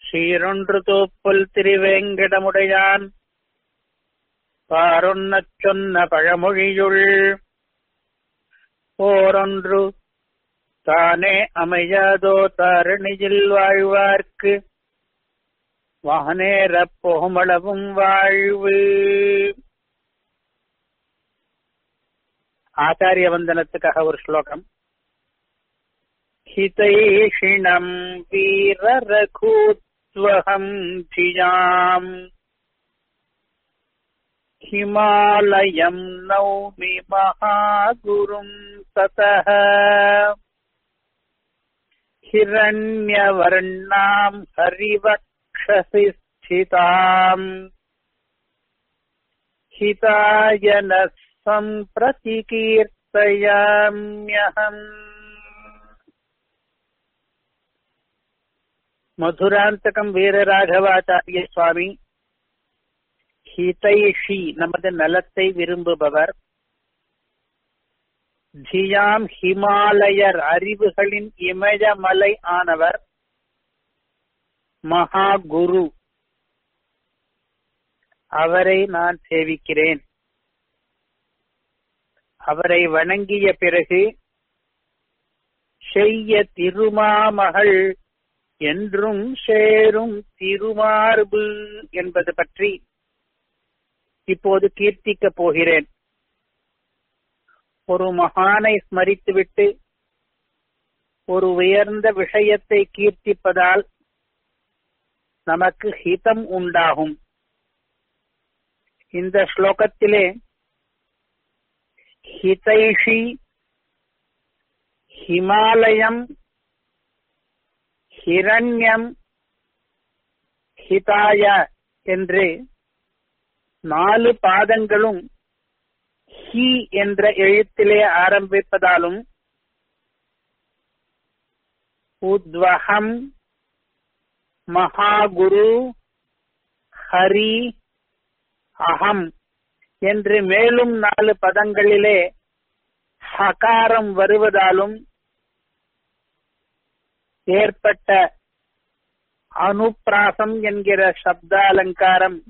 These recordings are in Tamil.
சீரொன்று தோப்புல் திருவேங்கடமுடையான் பாரொன்னச் சொன்ன பழமொழியுள் ஓரொன்று தானே அமையாதோ தரணியில் வாழ்வார்க்கு வானேறப் போமளவும் வாழ்வு ஆச்சாரிய வந்தனத்துக்காக ஒரு ஸ்லோகம் ஹிதைஷிணம் வீரரகூத்வகம் धियाम् हिमालयम् नौमि महागुरुम् ततः हिरण्यवर्णाम् हरिवक्षसि स्थिताम् हिताय नः सम्प्रतिकीर्तयाम्यहम् மதுராந்தகம் வீரராகவாச்சாரிய சுவாமி ஹிதைஷி நமது நலத்தை விரும்புபவர் தியாம் ஹிமாலயர் அறிவுகளின் இமயமலை ஆனவர் மகா குரு அவரை நான் சேவிக்கிறேன் அவரை வணங்கிய பிறகு செய்ய திருமாமகள் என்றும் சேரும் திருமார்பு என்பது பற்றி இப்போது கீர்த்திக்கப் போகிறேன் ஒரு மகானை ஸ்மரித்துவிட்டு ஒரு உயர்ந்த விஷயத்தை கீர்த்திப்பதால் நமக்கு ஹிதம் உண்டாகும் இந்த ஸ்லோகத்திலே ஹிதைஷி ஹிமாலயம் ஹிரண்யம் ஹிதாய என்று நாலு பாதங்களும் ஹி என்ற எழுத்திலே ஆரம்பிப்பதாலும் உத்வகம் மகாகுரு ஹரி அகம் என்று மேலும் நாலு பதங்களிலே ஹகாரம் வருவதாலும் ஏற்பட்ட அனுப்பிராசம் என்கிற சப்தாலங்காரம்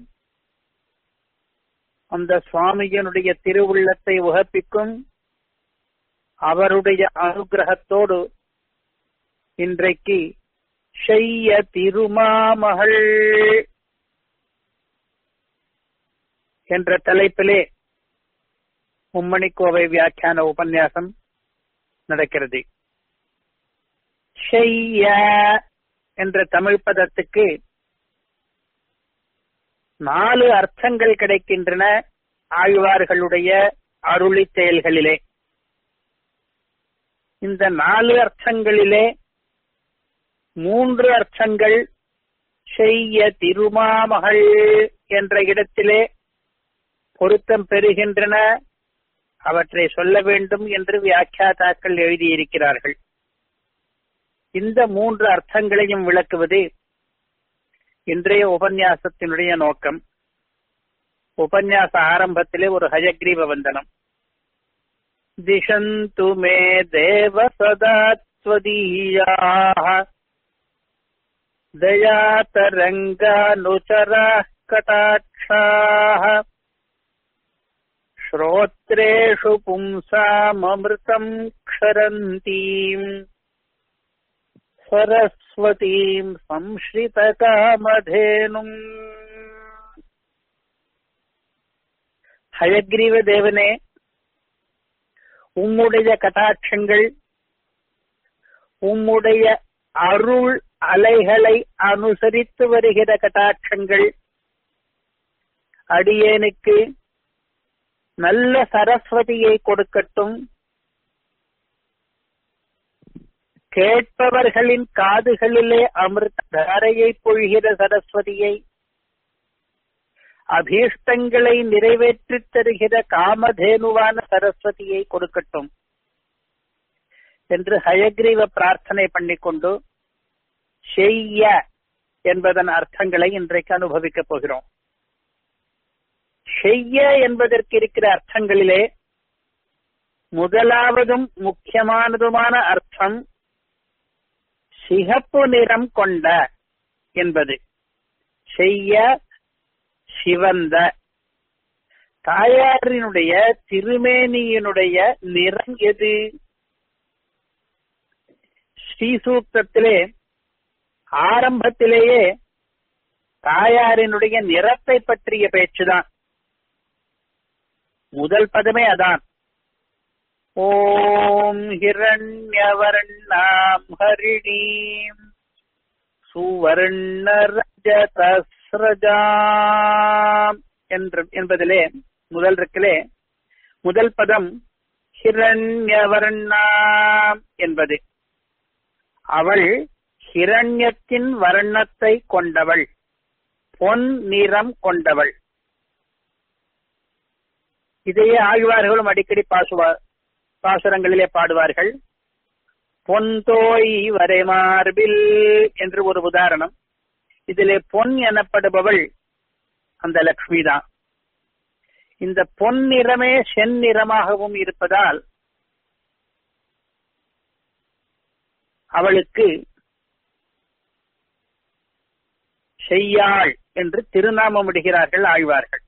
அந்த சுவாமியினுடைய திருவுள்ளத்தை உகப்பிக்கும் அவருடைய அனுகிரகத்தோடு இன்றைக்கு செய்ய திருமாமகள் என்ற தலைப்பிலே மும்மணிக்கோவை வியாக்கியான உபன்யாசம் நடக்கிறது செய்ய என்ற தமிழ் பதத்துக்கு நாலு அர்த்தங்கள் கிடைக்கின்றன ஆழ்வார்களுடைய அருளி செயல்களிலே இந்த நாலு அர்த்தங்களிலே மூன்று அர்த்தங்கள் செய்ய திருமாமகள் என்ற இடத்திலே பொருத்தம் பெறுகின்றன அவற்றை சொல்ல வேண்டும் என்று வியாக்கியாதாக்கள் எழுதியிருக்கிறார்கள் இந்த மூன்று அர்த்தங்களையும் விளக்குவது இன்றைய உபன்யாசத்தினுடைய நோக்கம் உபன்யாச ஆரம்பத்திலே ஒரு ஹயக்ரீவ வந்தனம் திசந்து மே தேவ சதாத்வதீயாக दयातरङ्गानुचराः कटाक्षाः श्रोत्रेषु पुंसाममृतम् क्षरन्तीम् सरस्वतीम् संश्रितकामधेनुम् ஹயக்ரீவ தேவனே உம்முடைய கட்டாட்சங்கள் உம்முடைய அருள் அலைகளை அனுசரித்து வருகிற கட்டாட்சங்கள் அடியேனுக்கு நல்ல சரஸ்வதியை கொடுக்கட்டும் கேட்பவர்களின் காதுகளிலே அமிர்த தாரையை பொழிகிற சரஸ்வதியை அபீஷ்டங்களை நிறைவேற்றித் தருகிற காமதேனுவான சரஸ்வதியை கொடுக்கட்டும் என்று ஹயக்ரீவ பிரார்த்தனை பண்ணிக்கொண்டு செய்ய என்பதன் அர்த்தங்களை இன்றைக்கு அனுபவிக்கப் போகிறோம் செய்ய என்பதற்கு இருக்கிற அர்த்தங்களிலே முதலாவதும் முக்கியமானதுமான அர்த்தம் சிகப்பு நிறம் கொண்ட என்பது செய்ய சிவந்த தாயாரினுடைய திருமேனியினுடைய நிறம் எது ஸ்ரீசூக்தத்திலே ஆரம்பத்திலேயே தாயாரினுடைய நிறத்தை பற்றிய பேச்சுதான் முதல் பதமே அதான் ஓம் ஹிரண்யவர்ணாம் ஹரிணீம் சுவர்ணரஜதஸ்ரஜாம் என்று என்பதிலே முதல் இருக்கிலே முதல் பதம் ஹிரண்யவர்ணாம் என்பது அவள் ஹிரண்யத்தின் வர்ணத்தை கொண்டவள் பொன் நிறம் கொண்டவள் இதையே ஆழ்வார்களும் அடிக்கடி பாசுவார் பாசுரங்களிலே பாடுவார்கள் பொன்தோய் வரைமார்பில் என்று ஒரு உதாரணம் இதிலே பொன் எனப்படுபவள் அந்த லக்ஷ்மி தான் இந்த பொன் நிறமே செந்நிறமாகவும் இருப்பதால் அவளுக்கு செய்யாள் என்று திருநாமம் இடுகிறார்கள் ஆழ்வார்கள்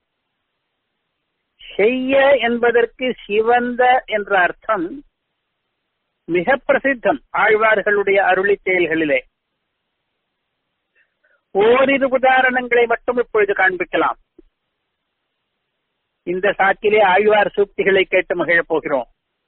செய்ய என்பதற்கு சிவந்த என்ற அர்த்தம் மிக பிரசித்தம் ஆழ்வார்களுடைய அருளி செயல்களிலே ஓரிரு உதாரணங்களை மட்டும் இப்பொழுது காண்பிக்கலாம் இந்த சாக்கிலே ஆழ்வார் சூக்திகளை கேட்டு மகிழப் போகிறோம்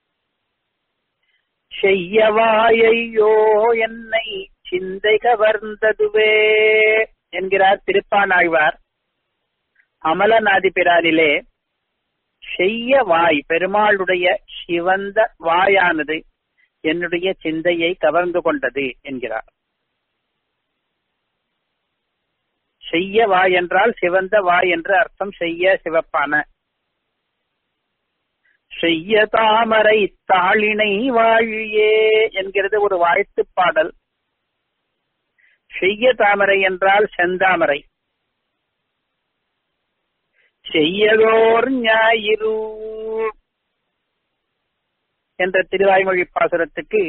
செய்யவாயையோ என்னை சிந்தை கவர்ந்ததுவே என்கிறார் திருப்பான் ஆழ்வார் அமலநாதி பிரானிலே செய்ய வாய் பெருமாளுடைய சிவந்த வாயானது என்னுடைய சிந்தையை கவர்ந்து கொண்டது என்கிறார் செய்ய வாய் என்றால் சிவந்த வாய் என்று அர்த்தம் செய்ய சிவப்பான செய்ய தாமரை தாளினை வாழியே என்கிறது ஒரு வாழ்த்து பாடல் செய்ய தாமரை என்றால் செந்தாமரை செய்யதோர் ஞாயிறு என்ற திருவாய்மொழி பாசுரத்துக்கு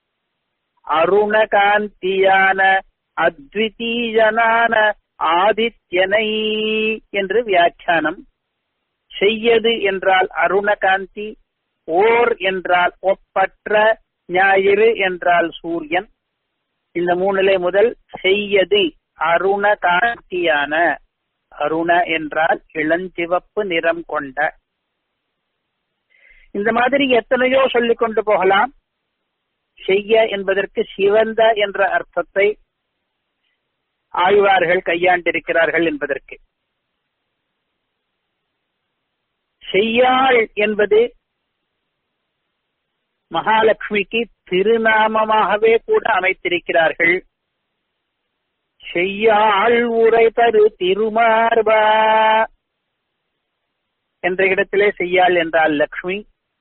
அருணகாந்தியான அத்விதீயனான ஆதித்யனை என்று வியாக்கியானம் செய்யது என்றால் அருணகாந்தி ஓர் என்றால் ஒப்பற்ற ஞாயிறு என்றால் சூரியன் இந்த மூணிலே முதல் செய்யது அருணகாந்தியான அருண என்றால் இளஞ்சிவப்பு நிறம் கொண்ட இந்த மாதிரி எத்தனையோ சொல்லிக் கொண்டு போகலாம் செய்ய என்பதற்கு சிவந்த என்ற அர்த்தத்தை ஆழ்வார்கள் கையாண்டிருக்கிறார்கள் என்பதற்கு செய்யாள் என்பது மகாலட்சுமிக்கு திருநாமமாகவே கூட அமைத்திருக்கிறார்கள் செய்யாள் உரை தரு திருமார்பா என்ற இடத்திலே செய்யாள் என்றால் லக்ஷ்மி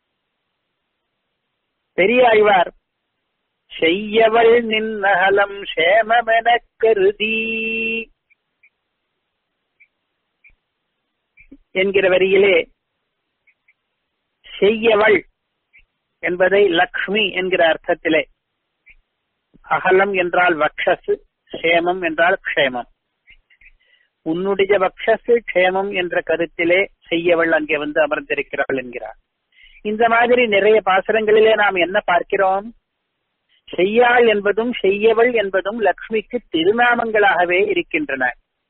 பெரியாழ்வார் செய்யவள் நின்னகலம் சேமமெனக் கருதி என்கிற வரியிலே செய்யவள் என்பதை லக்ஷ்மி என்கிற அர்த்தத்திலே அகலம் என்றால் வக்ஷசு சேமம் என்றால் க்ஷேமம் உன்னுடைய வக்ஷசு க்ஷேமம் என்ற கருத்திலே செய்யவள் அங்கே வந்து அமர்ந்திருக்கிறாள் என்கிறார் இந்த மாதிரி நிறைய பாசுரங்களிலே நாம் என்ன பார்க்கிறோம் செய்யாள் என்பதும் செய்யவள் என்பதும் லக்ஷ்மிக்கு திருநாமங்களாகவே இருக்கின்றன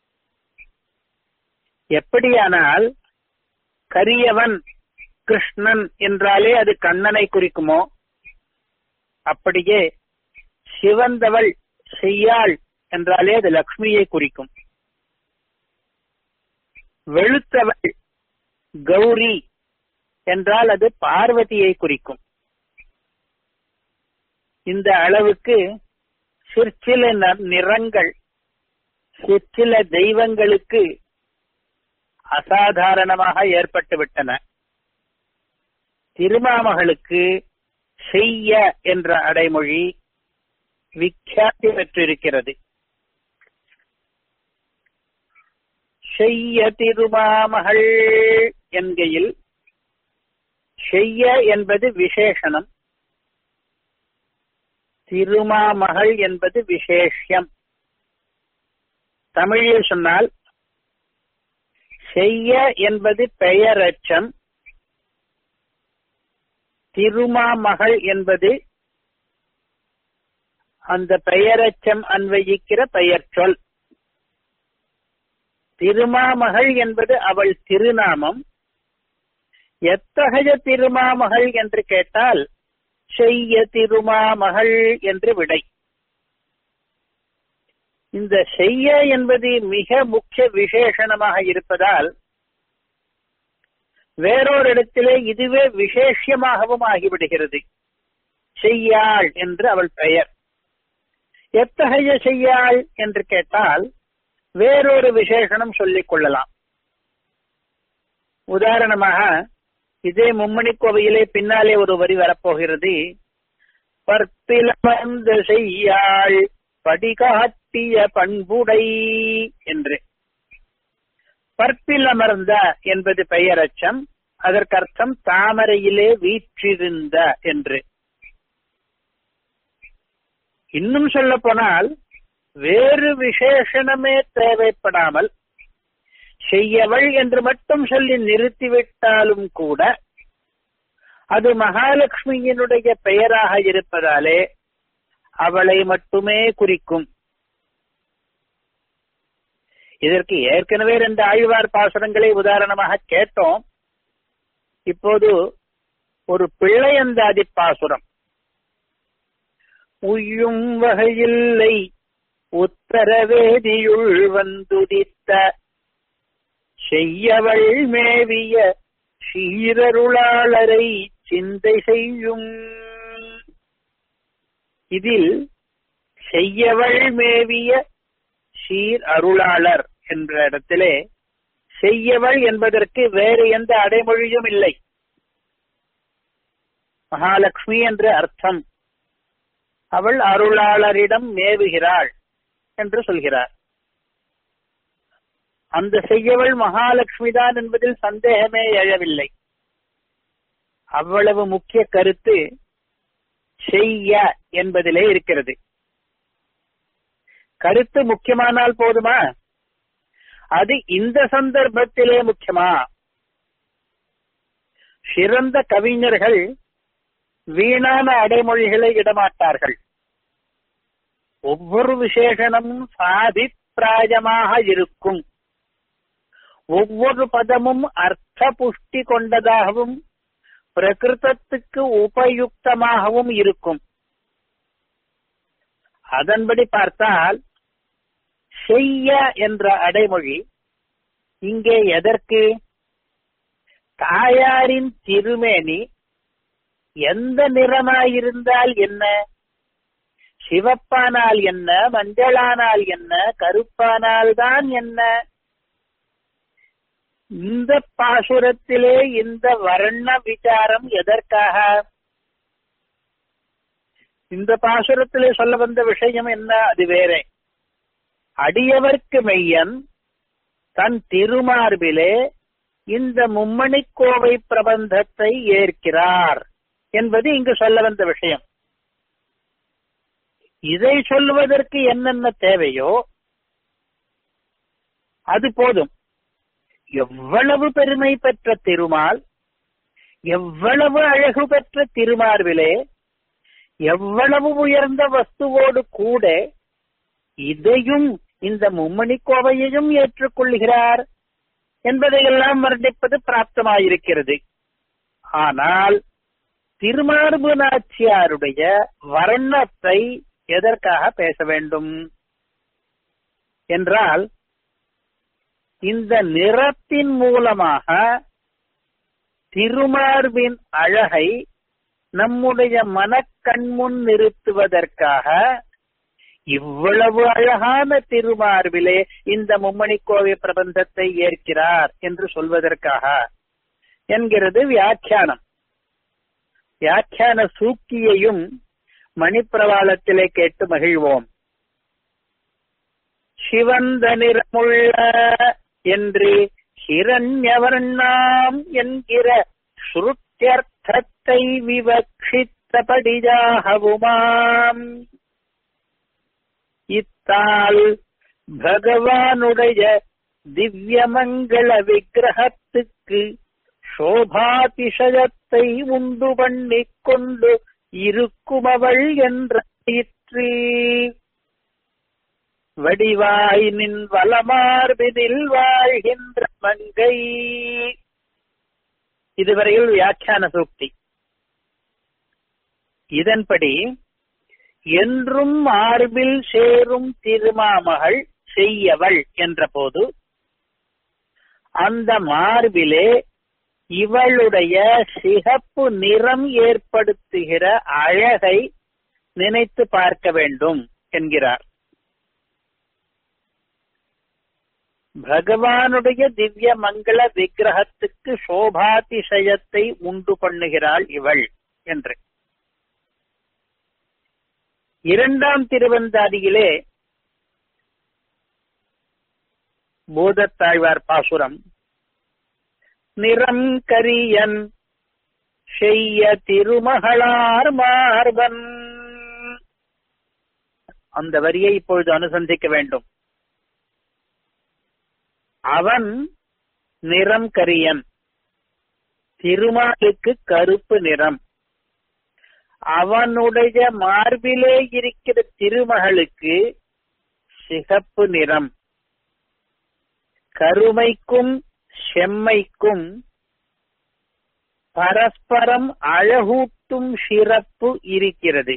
எப்படியானால் கரியவன் கிருஷ்ணன் என்றாலே அது கண்ணனை குறிக்குமோ அப்படியே சிவந்தவள் செய்யாள் என்றாலே அது லக்ஷ்மியை குறிக்கும் வெளுத்தவள் கௌரி என்றால் அது பார்வதியை குறிக்கும் இந்த அளவுக்கு சிற்சில நிறங்கள் சிற்சில தெய்வங்களுக்கு அசாதாரணமாக ஏற்பட்டு விட்டன திருமாமகளுக்கு செய்ய என்ற அடைமொழி விख्याति பெற்றிருக்கிறது செய்ய திருமாமகள் என்கையில் செய்ய என்பது விசேஷனம் திருமாமகள் என்பது விசேஷம் தமிழில் சொன்னால் செய்ய என்பது பெயரச்சம் திருமாமகள் என்பது அந்த பெயரச்சம் அன்வயிக்கிற பெயர் சொல் திருமாமகள் என்பது அவள் திருநாமம் எத்தகைய திருமாமகள் என்று கேட்டால் செய்ய திருமாமகள் என்று விடை இந்த செய்ய என்பது மிக முக்கிய விசேஷணமாக இருப்பதால் வேறொரு இடத்திலே இதுவே விசேஷமாகவும் ஆகிவிடுகிறது செய்யாள் என்று அவள் பெயர் எத்தகைய செய்யாள் என்று கேட்டால் வேறொரு விசேஷனம் சொல்லிக் கொள்ளலாம் உதாரணமாக இதே மும்மணி கோவையிலே பின்னாலே ஒரு வரி வரப்போகிறது பற்பிலமர்ந்த செய்யாள் படிகாட்டிய பண்புடை என்று பற்பில் அமர்ந்த என்பது பெயரச்சம் அதற்கர்த்தம் தாமரையிலே வீற்றிருந்த என்று இன்னும் சொல்ல போனால் வேறு விசேஷணமே தேவைப்படாமல் செய்யவள் என்று மட்டும் சொல்லி நிறுத்திவிட்டாலும் கூட அது மகாலட்சுமியினுடைய பெயராக இருப்பதாலே அவளை மட்டுமே குறிக்கும் இதற்கு ஏற்கனவே ரெண்டு ஆழ்வார் பாசுரங்களை உதாரணமாக கேட்டோம் இப்போது ஒரு பிள்ளையந்தாதி பாசுரம் உய்யும் வகையில்லை உத்தரவேதியுள் வந்துதித்த செய்யவள் மேவிய சீரருளாளரை சிந்தை செய்யும் இதில் செய்யவள் மேவிய சீர் அருளாளர் என்ற இடத்திலே செய்யவள் என்பதற்கு வேறு எந்த அடைமொழியும் இல்லை மகாலட்சுமி என்ற அர்த்தம் அவள் அருளாளரிடம் மேவுகிறாள் என்று சொல்கிறார் அந்த செய்யவள் மகாலட்சுமி தான் என்பதில் சந்தேகமே எழவில்லை அவ்வளவு முக்கிய கருத்து செய்ய என்பதிலே இருக்கிறது கருத்து முக்கியமானால் போதுமா அது இந்த சந்தர்ப்பத்திலே முக்கியமா சிறந்த கவிஞர்கள் வீணான அடைமொழிகளை இடமாட்டார்கள் ஒவ்வொரு விசேஷனமும் சாதிப்பிராயமாக இருக்கும் ஒவ்வொரு பதமும் அர்த்த புஷ்டி கொண்டதாகவும் பிரகிருதத்துக்கு உபயுக்தமாகவும் இருக்கும் அதன்படி பார்த்தால் செய்ய என்ற அடைமொழி இங்கே எதற்கு தாயாரின் திருமேனி எந்த நிறமாயிருந்தால் என்ன சிவப்பானால் என்ன மஞ்சளானால் என்ன கருப்பானால் தான் என்ன இந்த பாசுரத்திலே இந்த வர்ண விசாரம் எதற்காக இந்த பாசுரத்திலே சொல்ல வந்த விஷயம் என்ன அது வேற அடியவர்க்கு மெய்யன் தன் திருமார்பிலே இந்த மும்மணிக்கோவை பிரபந்தத்தை ஏற்கிறார் என்பது இங்கு சொல்ல வந்த விஷயம் இதை சொல்லுவதற்கு என்னென்ன தேவையோ அது போதும் எவ்வளவு பெருமை பெற்ற திருமால் எவ்வளவு அழகு பெற்ற திருமார்பிலே எவ்வளவு உயர்ந்த வஸ்துவோடு கூட இதையும் இந்த மும்மணி கோவையையும் ஏற்றுக்கொள்கிறார் என்பதையெல்லாம் வர்ணிப்பது பிராப்தமாயிருக்கிறது ஆனால் திருமார்பு நாச்சியாருடைய வர்ணத்தை எதற்காக பேச வேண்டும் என்றால் இந்த நிறத்தின் மூலமாக திருமார்பின் அழகை நம்முடைய மனக்கண்முன் நிறுத்துவதற்காக இவ்வளவு அழகான திருமார்பிலே இந்த மும்மணி கோவை பிரபந்தத்தை ஏற்கிறார் என்று சொல்வதற்காக என்கிறது வியாக்கியானம் வியாக்கியான சூக்கியையும் மணிப்பிரவாளத்திலே கேட்டு மகிழ்வோம் சிவந்த நிறமுள்ள என்று ஹிரண்யவர்ணாம் என்கிற சுருத்தியர்த்தத்தை விவக்ஷித்தபடியாகவுமாம் இத்தால் பகவானுடைய திவ்யமங்கள விக்கிரகத்துக்கு சோபாதிசயத்தை உண்டு பண்ணிக் கொண்டு இருக்குமவள் என்ற வடிவாய் நின் வலமார்பினில் வாழ்கின்ற மங்கை இதுவரையில் வியாக்கியான சூக்தி இதன்படி என்றும் மார்பில் சேரும் திருமாமகள் செய்யவள் என்ற போது அந்த மார்பிலே இவளுடைய சிகப்பு நிறம் ஏற்படுத்துகிற அழகை நினைத்து பார்க்க வேண்டும் என்கிறார் பகவானுடைய திவ்ய மங்கள விக்கிரகத்துக்கு சோபாதிசயத்தை உண்டு பண்ணுகிறாள் இவள் என்று இரண்டாம் திருவந்தாதியிலே பூதத்தாழ்வார் பாசுரம் நிறம் கரியன் செய்ய திருமகளார் மார்பன் அந்த வரியை இப்பொழுது அனுசந்திக்க வேண்டும் அவன் நிறம் கரியன் திருமாலுக்கு கருப்பு நிறம் அவனுடைய மார்பிலே இருக்கிற திருமகளுக்கு சிகப்பு நிறம் கருமைக்கும் செம்மைக்கும் பரஸ்பரம் அழகூட்டும் சிறப்பு இருக்கிறது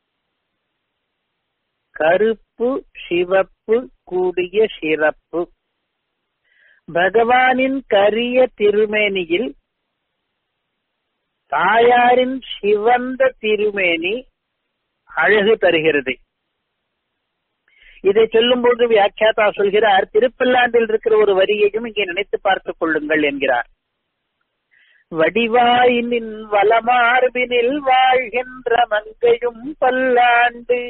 கருப்பு சிவப்பு கூடிய சிறப்பு பகவானின் கரிய திருமேனியில் தாயாரின் சிவந்த திருமேனி அழகு தருகிறது இதை சொல்லும்போது வியாக்கியாதா சொல்கிறார் திருப்பல்லாண்டில் இருக்கிற ஒரு வரியையும் இங்கே நினைத்து பார்த்துக் கொள்ளுங்கள் என்கிறார் வடிவாயினின் வலமார்பினில் வாழ்கின்ற மங்கையும் பல்லாண்டு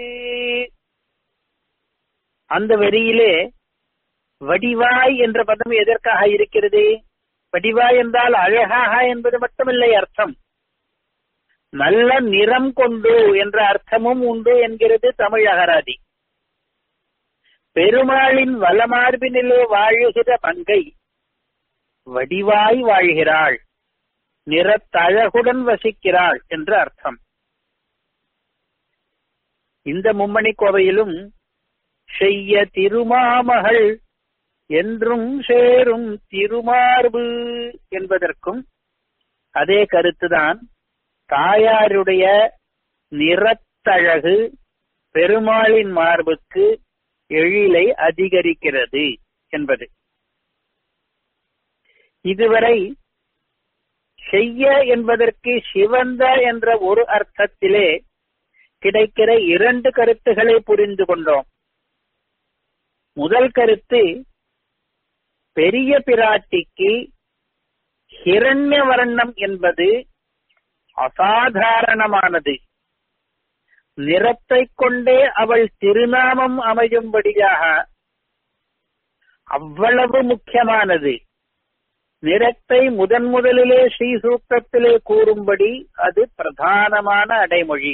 அந்த வரியிலே வடிவாய் என்ற பதம் எதற்காக இருக்கிறது வடிவாய் என்றால் அழகாக என்பது மட்டுமில்லை அர்த்தம் நல்ல நிறம் கொண்டு என்ற அர்த்தமும் உண்டு என்கிறது தமிழ் அகராதி பெருமாளின் வலமார்பினிலே வாழுகிற மங்கை வடிவாய் வாழ்கிறாள் நிறத்தழகுடன் வசிக்கிறாள் என்று அர்த்தம் இந்த மும்மணி கோவையிலும் செய்ய திருமாமகள் என்றும் சேரும் திருமார்பு என்பதற்கும் அதே கருத்துதான் தாயாருடைய நிறத்தழகு பெருமாளின் மார்புக்கு எழிலை அதிகரிக்கிறது என்பது இதுவரை செய்ய என்பதற்கு சிவந்த என்ற ஒரு அர்த்தத்திலே கிடைக்கிற இரண்டு கருத்துக்களை புரிந்து கொண்டோம் முதல் கருத்து பெரிய பிராட்டிக்கு ஹிரண்ய வர்ணம் என்பது அசாதாரணமானது நிறத்தை கொண்டே அவள் திருநாமம் அமையும்படியாக அவ்வளவு முக்கியமானது நிறத்தை முதன் முதலிலே ஸ்ரீ சூக்தத்திலே கூறும்படி அது பிரதானமான அடைமொழி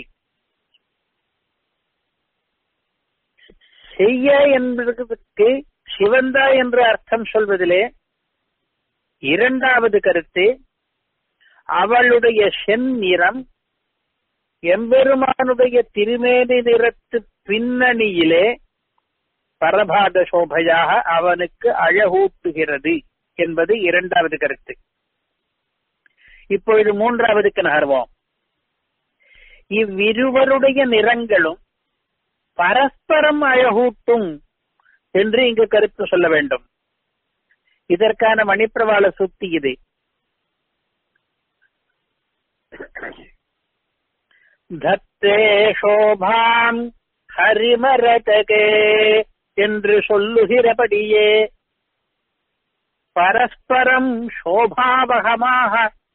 செய்ய என்பதற்கு சிவந்தா என்று அர்த்தம் சொல்வதிலே இரண்டாவது கருத்து அவளுடைய செந் நிறம் எம்பெருமானுடைய திருமேனி நிறத்து பின்னணியிலே பரபாத சோபையாக அவனுக்கு அழகூட்டுகிறது என்பது இரண்டாவது கருத்து இப்பொழுது மூன்றாவதுக்கு நகர்வோம் இவ்விருவருடைய நிறங்களும் பரஸ்பரம் அழகூட்டும் என்று இங்கு கருத்து சொல்ல வேண்டும் இதற்கான மணிப்பிரவாள சுத்தி இது தத்தே சோபாம் ஹரிமரதகே என்று சொல்லுகிறபடியே பரஸ்பரம் சோபாவகமாக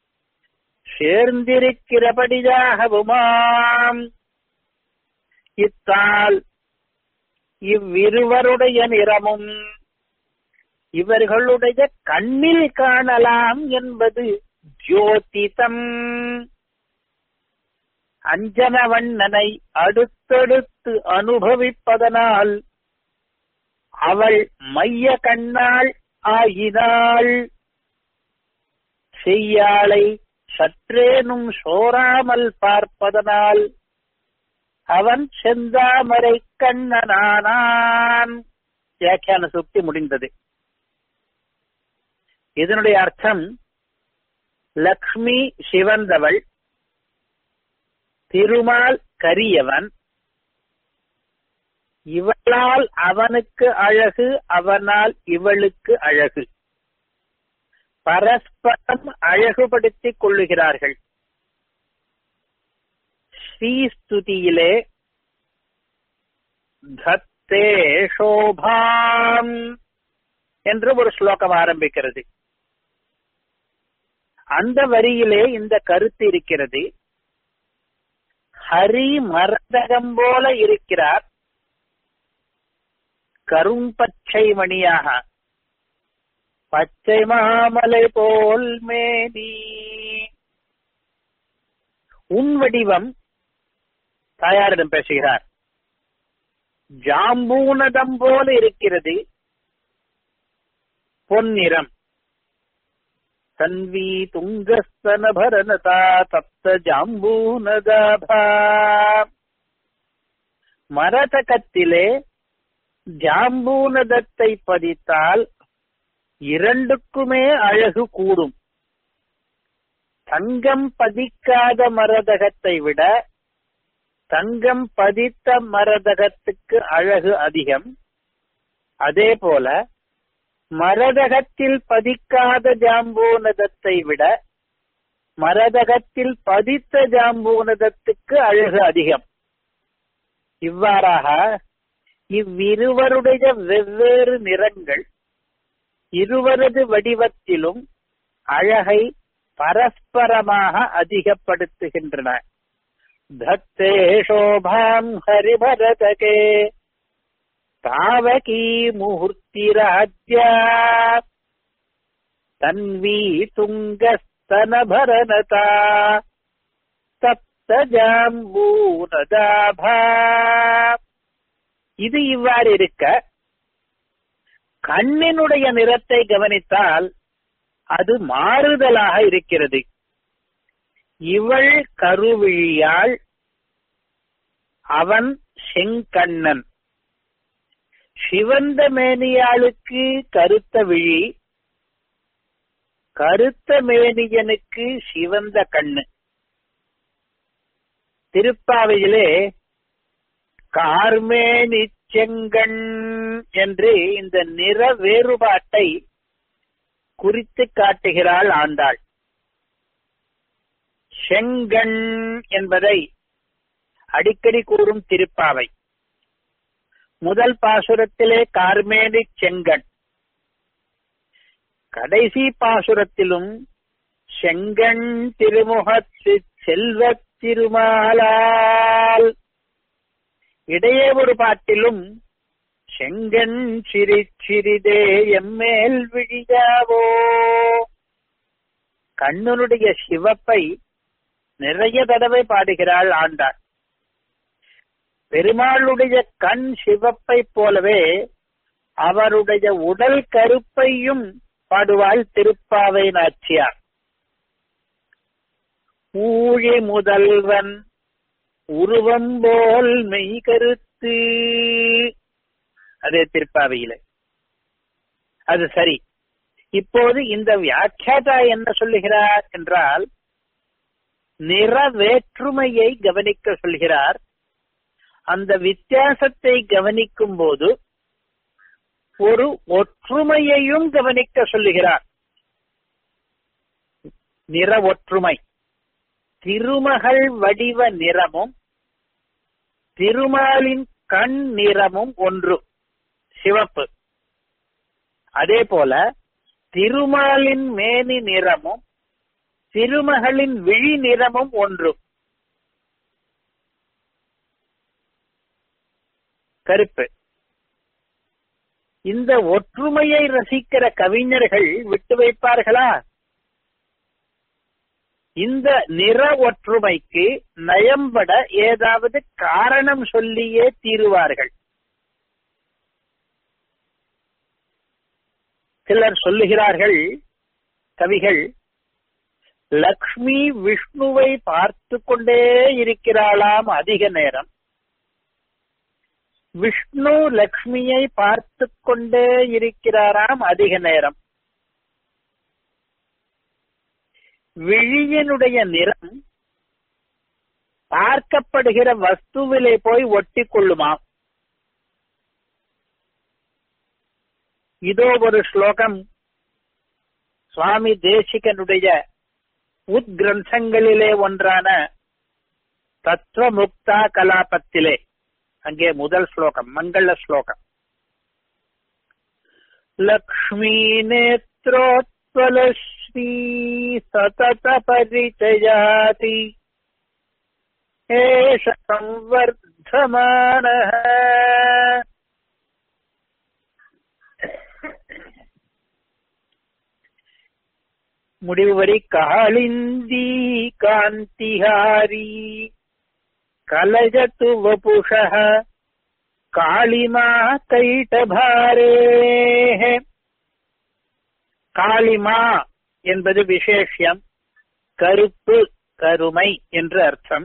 சேர்ந்திருக்கிறபடியாகவுமாம் இத்தால் இவ்விருவருடைய நிறமும் இவர்களுடைய கண்ணில் காணலாம் என்பது ஜோதிதம் அஞ்சனவண்ணனை அடுத்தடுத்து அனுபவிப்பதனால் அவள் மைய கண்ணாள் ஆகினாள் செய்யாளை சற்றேனும் சோராமல் பார்ப்பதனால் அவன் செந்தாமரை கண்ணனானான் வியாக்கியான சுக்தி முடிந்தது இதனுடைய அர்த்தம் லக்ஷ்மி சிவந்தவள் திருமால் கரியவன் இவளால் அவனுக்கு அழகு அவனால் இவளுக்கு அழகு பரஸ்பரம் அழகுபடுத்திக் கொள்ளுகிறார்கள் ஸ்ரீஸ்துதியிலே தத்தே சோபாம் என்று ஒரு ஸ்லோகம் ஆரம்பிக்கிறது அந்த வரியிலே இந்த கருத்து இருக்கிறது ஹரி மரதகம் போல இருக்கிறார் கரும்பச்சை மணியாக பச்சை மாமலை போல் மேனி உன் வடிவம் தாயாரிடம் பேசுகிறார் ஜாம்பூனதம் போல இருக்கிறது பொன்னிறம் தன்வி துங்கஸ்தன பரணதா தப்த ஜாம்பூனதாபா மரதகத்திலே ஜாம்பூனதத்தை பதித்தால் இரண்டுக்குமே அழகு கூடும் தங்கம் பதிக்காத மரதகத்தை விட தங்கம் பதித்த மரதகத்துக்கு அழகு அதிகம் அதே போல மரதகத்தில் பதிக்காத ஜாம்பூனதத்தை விட மரதகத்தில் பதித்த ஜாம்பூனதத்துக்கு அழகு அதிகம் இவ்வாறாக இவ்விருவருடைய வெவ்வேறு நிறங்கள் இருவரது வடிவத்திலும் அழகை பரஸ்பரமாக அதிகப்படுத்துகின்றன தத்தே சோபாம் ஹரிபரதகே தாவகி முகூர்த்திராஜ்யா தன்வி துங்கஸ்தனபரனதா சப்த ஜாம்பூனதாபா இது இவ்வாறு இருக்க கண்ணினுடைய நிறத்தை கவனித்தால் அது மாறுதலாக இருக்கிறது இவள் கருவிழியாள் அவன் செங்கண்ணன் சிவந்த மேனியாளுக்கு கருத்த விழி கருத்த மேனியனுக்கு சிவந்த கண்ணு திருப்பாவையிலே கார்மேனி செங்கண் என்று இந்த நிற வேறுபாட்டை குறித்து காட்டுகிறாள் ஆண்டாள் செங்கண் என்பதை அடிக்கடி கூறும் திருப்பாவை முதல் பாசுரத்திலே கார்மேனி செங்கண் கடைசி பாசுரத்திலும் செங்கண் திருமுகத்து செல்வத் திருமாலால் இடையே ஒரு பாட்டிலும் செங்கண் சிரி சிறிதே எம்மேல் விழியாவோ கண்ணனுடைய சிவப்பை நிறைய தடவை பாடுகிறாள் ஆண்டாள் பெருமாளுடைய கண் சிவப்பை போலவே அவருடைய உடல் கருப்பையும் பாடுவாள் திருப்பாவை நாச்சியார் ஊழி முதல்வன் உருவம் போல் மெய் கருத்து அதே திருப்பாவையில அது சரி இப்போது இந்த வியாக்கியாதா என்ன சொல்லுகிறார் என்றால் நிற வேற்றுமையை கவனிக்க சொல்கிறார் அந்த வித்தியாசத்தை கவனிக்கும் போது ஒரு ஒற்றுமையையும் கவனிக்க சொல்லுகிறார் நிற ஒற்றுமை திருமகள் வடிவ நிறமும் திருமாலின் கண் நிறமும் ஒன்று சிவப்பு அதே போல திருமாலின் மேனி நிறமும் திருமகளின் விழி நிறமும் ஒன்று கருப்பு இந்த ஒற்றுமையை ரசிக்கிற கவிஞர்கள் விட்டு வைப்பார்களா இந்த நிற ஒற்றுமைக்கு நயம்பட ஏதாவது காரணம் சொல்லியே தீருவார்கள் சிலர் சொல்லுகிறார்கள் கவிகள் லக்ஷ்மி விஷ்ணுவை பார்த்து கொண்டே இருக்கிறாளாம் அதிக நேரம் விஷ்ணு லக்ஷ்மியை பார்த்து கொண்டே இருக்கிறாராம் அதிக நேரம் விழியினுடைய நிறம் பார்க்கப்படுகிற வஸ்துவிலே போய் ஒட்டி கொள்ளுமாம் இதோ ஒரு ஸ்லோகம் சுவாமி தேசிகனுடைய உத்கிரந்தங்களிலே ஒன்றான தத்துவமுக்தா கலாபத்திலே அங்கே முதல் ஸ்லோகம் மங்கள ஸ்லோகம் லக்ஷ்மீ நேத்ரோத்வலஸ்ரீ சதத பரிச்சயாதி ஏஷ சம்வர்தமான முடிவு வரி காளிந்தி காந்திஹாரி கலஜத்து வபுஷ காளிமா கைட்டபாரே காளிமா என்பது விசேஷம் கருப்பு கருமை என்று அர்த்தம்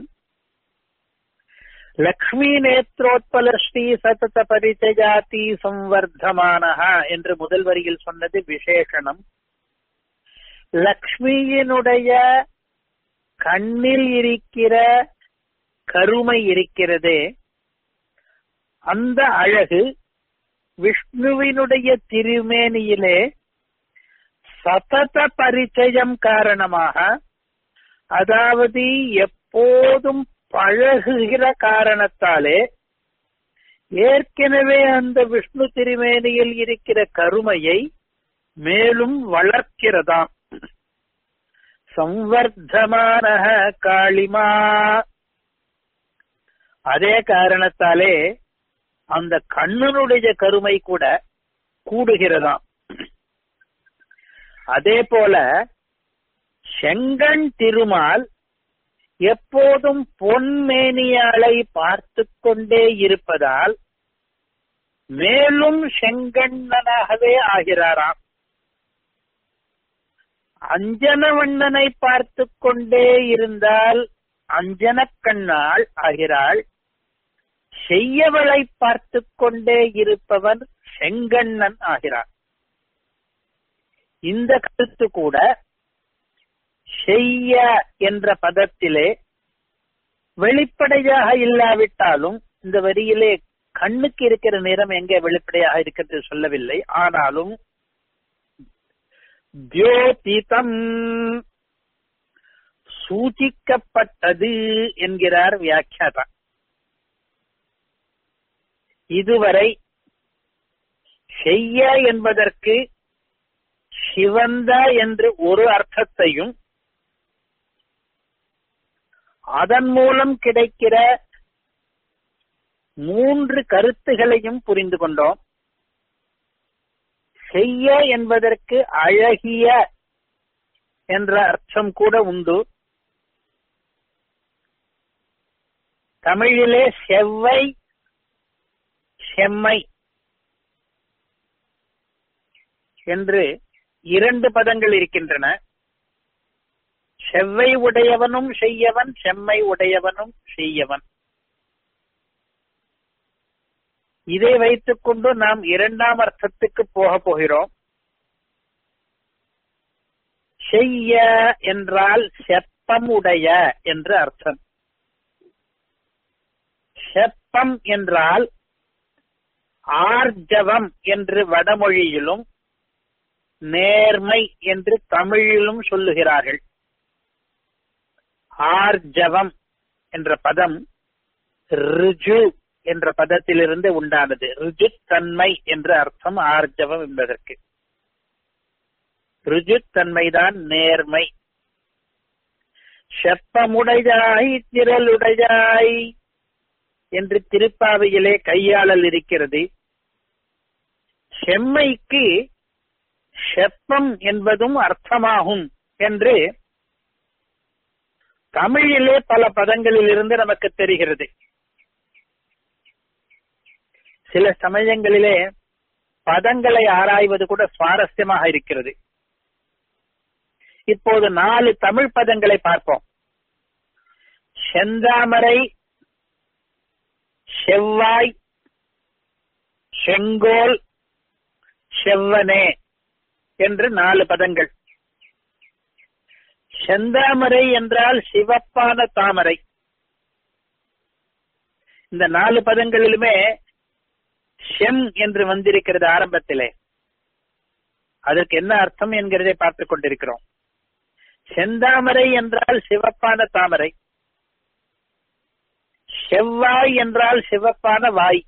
லக்ஷ்மி நேத்ரோத்பல ஸ்ரீ சதத பரிச்சயாதி சம்வர்தமானஹா என்று முதல் வரியில் சொன்னது விசேஷனம் லக்ஷ்மியினுடைய கண்ணில் இருக்கிற கருமை இருக்கிறதே அந்த அழகு விஷ்ணுவினுடைய திருமேனியிலே சதத பரிச்சயம் காரணமாக அதாவது எப்போதும் பழகுகிற காரணத்தாலே ஏற்கனவே அந்த விஷ்ணு திருமேனியில் இருக்கிற கருமையை மேலும் வளர்க்கிறதாம் சம்வர்தமான காளிமா அதே காரணத்தாலே அந்த கண்ணனுடைய கருமை கூட கூடுகிறதாம் அதே போல செங்கண் திருமால் எப்போதும் பொன்மேனியாளை பார்த்து கொண்டே இருப்பதால் மேலும் செங்கண்ணனாகவே ஆகிறாராம் அஞ்சனவண்ணனை பார்த்து கொண்டே இருந்தால் அஞ்சனக் கண்ணாள் ஆகிறாள் செய்யவளை பார்த்து கொண்டே இருப்பவன் செங்கண்ணன் ஆகிறான் இந்த கருத்து கூட செய்ய என்ற பதத்திலே வெளிப்படையாக இல்லாவிட்டாலும் இந்த வரியிலே கண்ணுக்கு இருக்கிற நிறம் எங்கே வெளிப்படையாக இருக்கிறது சொல்லவில்லை ஆனாலும் தியோதிதம் சூச்சிக்கப்பட்டது என்கிறார் வியாக்கியாதா இதுவரை செய்ய என்பதற்கு சிவந்த என்று ஒரு அர்த்தத்தையும் அதன் மூலம் கிடைக்கிற மூன்று கருத்துகளையும் புரிந்து கொண்டோம் செய்ய என்பதற்கு அழகிய என்ற அர்த்தம் கூட உண்டு தமிழிலே செவ்வை செம்மை என்று இரண்டு பதங்கள் இருக்கின்றன செவ்வை உடையவனும் செய்யவன் செம்மை உடையவனும் செய்யவன் இதை வைத்துக் கொண்டு நாம் இரண்டாம் அர்த்தத்துக்கு போக போகிறோம் செய்ய என்றால் செப்பம் உடைய என்று அர்த்தம் செப்பம் என்றால் ஆர்ஜவம் என்று வடமொழியிலும் நேர்மை என்று தமிழிலும் சொல்லுகிறார்கள் ஆர்ஜவம் என்ற பதம் ரிஜு என்ற பதத்திலிருந்து உண்டானது ரிஜு தன்மை என்ற அர்த்தம் ஆர்ஜவம் என்பதற்கு ரிஜு தன்மைதான் நேர்மை செப்பமுடையாய் திரளுடையாய் என்று திருப்பாவையிலே கையாளல் இருக்கிறது செம்மைக்கு செப்பம் என்பதும் அர்த்தமாகும் என்று தமிழிலே பல பதங்களில் இருந்து நமக்கு தெரிகிறது சில சமயங்களிலே பதங்களை ஆராய்வது கூட சுவாரஸ்யமாக இருக்கிறது இப்போது நாலு தமிழ் பதங்களை பார்ப்போம் செந்தாமரை செவ்வாய் செங்கோல் செவ்வனே என்று நாலு பதங்கள் செந்தாமரை என்றால் சிவப்பான தாமரை இந்த நாலு பதங்களிலுமே செம் என்று வந்திருக்கிறது ஆரம்பத்திலே அதற்கு என்ன அர்த்தம் என்கிறதை பார்த்துக் கொண்டிருக்கிறோம் செந்தாமரை என்றால் சிவப்பான தாமரை செவ்வாய் என்றால் சிவப்பான வாய்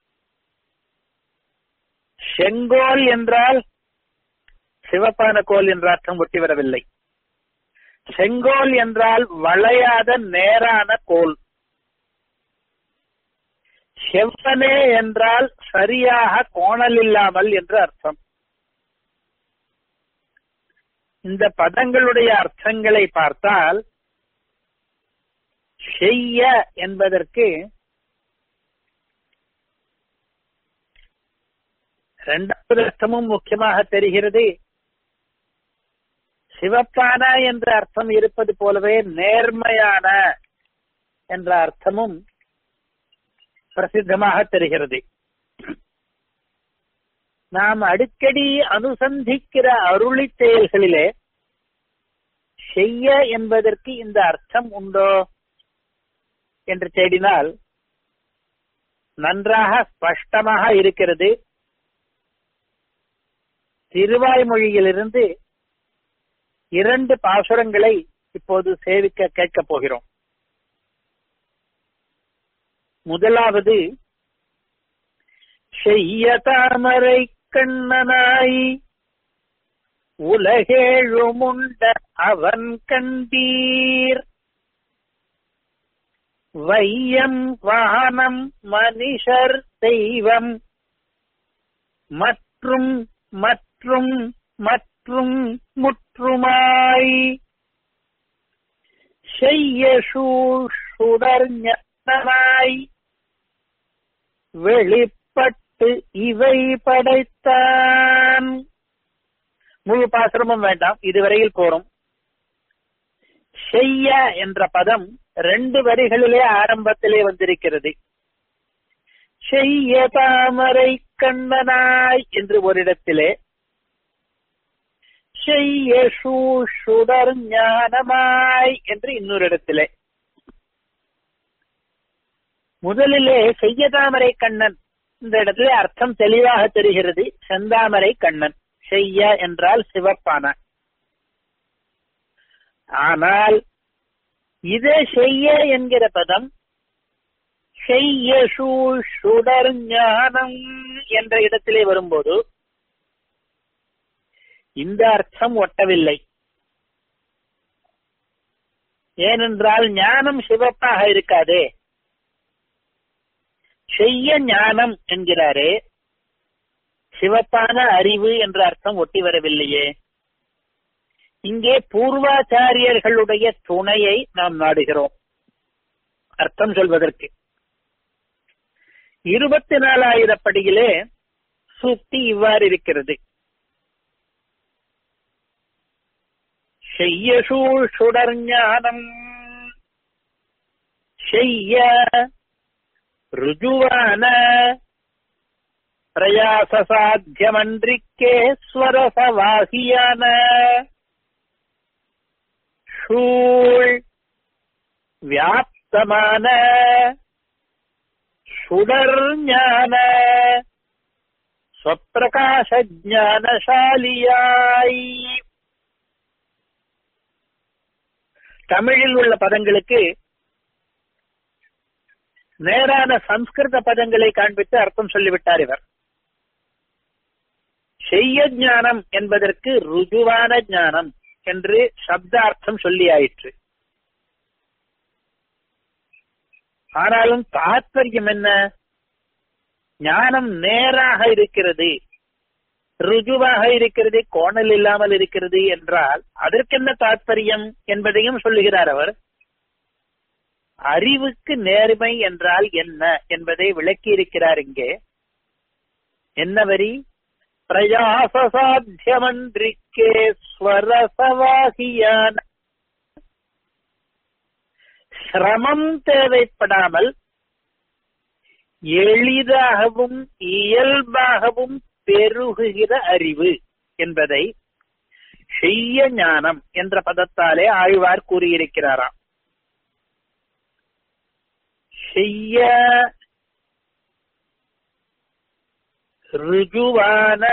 செங்கோல் என்றால் சிவப்பான கோல் என்ற அர்த்தம் ஒட்டி வரவில்லை செங்கோல் என்றால் வளையாத நேரான கோல் செவ்வனே என்றால் சரியாக கோணல் இல்லாமல் என்று அர்த்தம் இந்த பதங்களுடைய அர்த்தங்களை பார்த்தால் செய்ய என்பதற்கு இரண்டாவது அர்த்தமும் முக்கியமாக தெரிகிறது சிவப்பான என்ற அர்த்தம் இருப்பது போலவே நேர்மையான என்ற அர்த்தமும் பிரசித்தமாக தெரிகிறது நாம் அடிக்கடி அனுசந்திக்கிற அருளி செயல்களிலே செய்ய என்பதற்கு இந்த அர்த்தம் உண்டோ என்று தேடினால் நன்றாக ஸ்பஷ்டமாக இருக்கிறது திருவாய்மொழியிலிருந்து இரண்டு பாசுரங்களை இப்போது சேவிக்க கேட்கப் போகிறோம் முதலாவது செய்ய தாமரை கண்ணனாய் உலகேழுமுண்ட அவன் கண்டீர் வையம் வானம் மனுஷர் தெய்வம் மற்றும் மற்றும் மற்றும் முற்றுமாய் செய்ய சுடர் ஞானமாய் வெளிப்பட்டு இவை படைத்தான் முழு பாசுரமும் வேண்டாம் இதுவரையில் போறோம் செய்ய என்ற பதம் ரெண்டு வரிகளிலே ஆரம்பத்திலே வந்திருக்கிறது செய்ய தாமரை கண்ணனாய் என்று ஒரு இடத்திலே செய்ய சுடர் ஞானமாய் என்று இன்னொரு இடத்திலே முதலிலே செய்ய தாமரை கண்ணன் இந்த இடத்துல அர்த்தம் தெளிவாக தெரிகிறது செந்தாமரை கண்ணன் செய்ய என்றால் சிவப்பான ஆனால் இதே செய்ய என்கிற பதம் செய்ய சுடர் ஞானம் என்ற இடத்திலே வரும்போது இந்த அர்த்தம் ஒட்டவில்லை ஏனென்றால் ஞானம் சிவப்பாக இருக்காதே செய்ய ஞானம் என்கிறாரே சிவப்பான அறிவு என்ற அர்த்தம் ஒட்டி வரவில்லையே இங்கே பூர்வாச்சாரியர்களுடைய துணையை நாம் நாடுகிறோம் அர்த்தம் சொல்வதற்கு இருபத்தி நாலாயிரப்படியிலே சூக்தி இவ்வாறு இருக்கிறது செய்ய சுடர் ஞானம் செய்ய ருஜுவான பிரயாச சாத்தியமன்றிக்கே ஸ்வரசவாசியான சூழ் வியாப்தமான சுடர் ஞான ஸ்வப்பிரகாச ஞானசாலியாய் தமிழில் உள்ள பதங்களுக்கு நேரான சம்ஸ்கிருத பதங்களை காண்பித்து அர்த்தம் சொல்லிவிட்டார் இவர் செய்ய ஞானம் என்பதற்கு ருஜுவான ஞானம் என்று சப்தார்த்தம் சொல்லியாயிற்று ஆனாலும் தாத்பரியம் என்ன ஞானம் நேராக இருக்கிறது ருஜுவாக இருக்கிறது கோணல் இல்லாமல் இருக்கிறது என்றால் அதற்கென்ன தாத்பரியம் என்பதையும் சொல்லுகிறார் அவர் அறிவுக்கு நேர்மை என்றால் என்ன என்பதை விளக்கி இருக்கிறார் இங்கே என்ன வரி பிரயாச சாத்தியமன்றிக்கே ஸ்வரசவாகியான சிரமம் தேவைப்படாமல் எளிதாகவும் இயல்பாகவும் பெருகுகிற அறிவு என்பதை செய்ய ஞானம் என்ற பதத்தாலே ஆழ்வார் கூறியிருக்கிறாராம் செய்ய ருஜுவான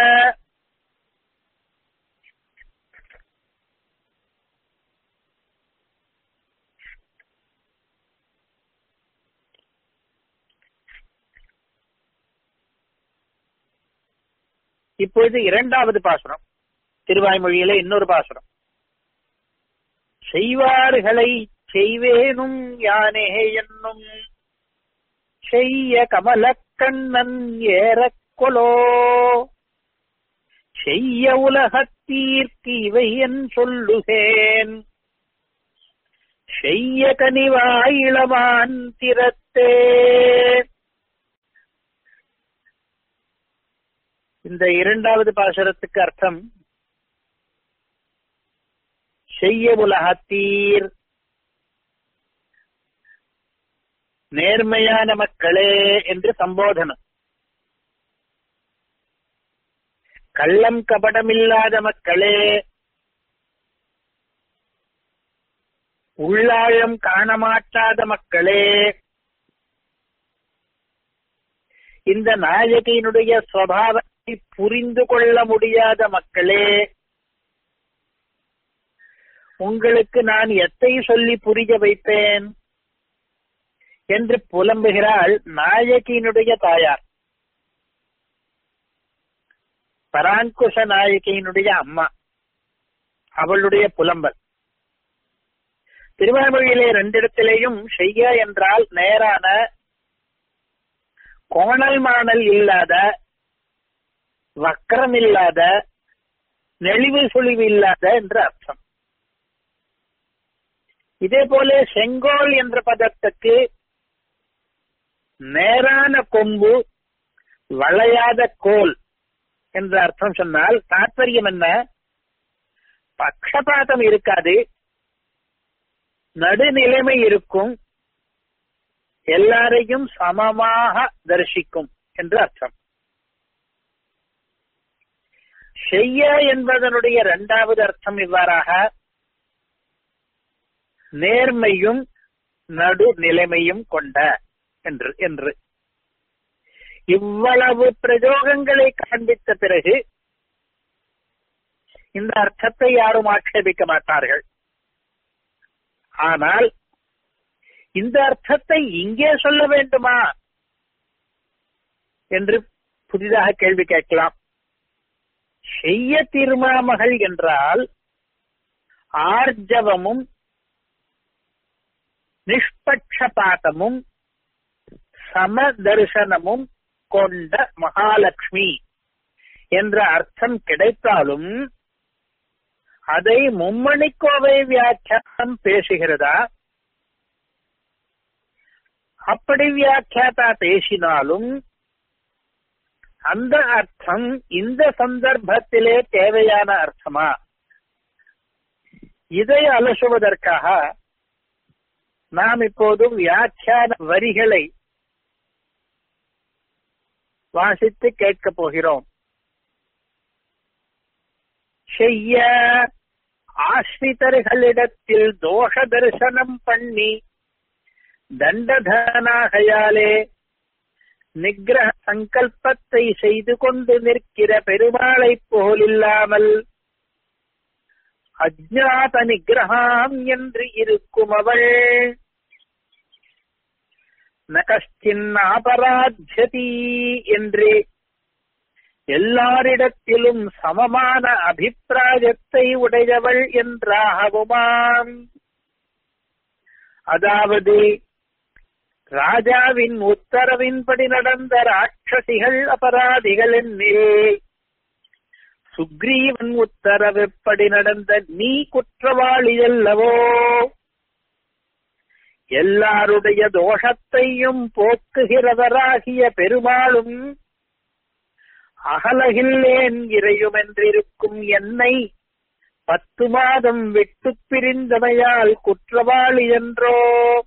இப்பொழுது இரண்டாவது பாசுரம் திருவாய்மொழியில இன்னொரு பாசுரம் செய்வார்களை செய்வேனும் யானே என்னும் செய்ய கமலக்கண்ணன் ஏறக்கொலோ செய்ய உலகத்தீர்க்கு இவை என் சொல்லுகேன் செய்ய கனிவாயிளமான் திறத்தே இந்த இரண்டாவது பாசுரத்துக்கு அர்த்தம் செய்ய உலகத்தீர் நேர்மையான மக்களே என்று சம்போதனம் கள்ளம் கபடமில்லாத மக்களே உள்ளாழம் காணமாட்டாத மக்களே இந்த நாயகியினுடைய சுவாவத்தை புரிந்து கொள்ள முடியாத மக்களே உங்களுக்கு நான் எத்தை சொல்லி புரிய வைப்பேன் என்று புலம்புகிறாள் நாயகியினுடைய தாயார் பராங்குஷ நாயகியினுடைய அம்மா அவளுடைய புலம்பல் திருவாய்மொழியிலே ரெண்டிடத்திலேயும் செய்ய என்றால் நேரான கோணல் மாணல் இல்லாத வக்கரம் இல்லாத நெளிவு சுழிவு இல்லாத என்று அர்த்தம் இதே போல செங்கோல் என்ற பதத்துக்கு நேரான கொம்பு வளையாத கோல் என்ற அர்த்தம் சொன்னால் தாற்பயம் என்ன பக்ஷபாதம் இருக்காது நடுநிலைமை இருக்கும் எல்லாரையும் சமமாக தரிசிக்கும் என்று அர்த்தம் செய்ய என்பதனுடைய இரண்டாவது அர்த்தம் இவ்வாறாக நேர்மையும் நடுநிலைமையும் கொண்ட என்று என்று இவ்வளவு பிரயோகங்களை காண்பித்த பிறகு இந்த அர்த்தத்தை யாரும் ஆட்சேபிக்க மாட்டார்கள் ஆனால் இந்த அர்த்தத்தை இங்கே சொல்ல வேண்டுமா என்று புதிதாக கேள்வி கேட்கலாம் செய்ய திருமாமகள் என்றால் ஆர்ஜவமும் நிஷ்பட்சபாதமும் சமதர்சனமும் கொண்ட மகாலட்சுமி என்ற அர்த்தம் கிடைத்தாலும் அதை மும்மணிக்கோவை வியாக்கியானம் பேசுகிறதா அப்படி வியாக்கியாதா பேசினாலும் அந்த அர்த்தம் இந்த சந்தர்ப்பத்திலே தேவையான அர்த்தமா இதை அலசுவதற்காக நாம் இப்போது வியாக்கியான வரிகளை வாசித்து கேட்கப் போகிறோம் செய்ய ஆஸ்ரிதர்களிடத்தில் தோஷ தரிசனம் பண்ணி தண்டதனாகையாலே நிகிரக சங்கல்பத்தை செய்து கொண்டு நிற்கிற பெருமாளைப் போலில்லாமல் அஜ்ஞாத நிகிரகாம் என்று இருக்கும் அவள் நகஸ்டின்னாபராஜதி என்று எல்லாரிடத்திலும் சமமான அபிப்பிராயத்தை உடையவள் என்றாகவுமாம் அதாவது ராஜாவின் உத்தரவின்படி நடந்த ராட்சசிகள் அபராதிகள் என்னில் சுக்ரீவன் உத்தரவிப்படி நடந்த நீ குற்றவாளி அல்லவோ எல்லாருடைய தோஷத்தையும் போக்குகிறவராகிய பெருமாளும் அகலகில்லேன் இறையுமென்றிருக்கும் என்னை பத்து மாதம் விட்டு பிரிந்தமையால் குற்றவாளி என்றோ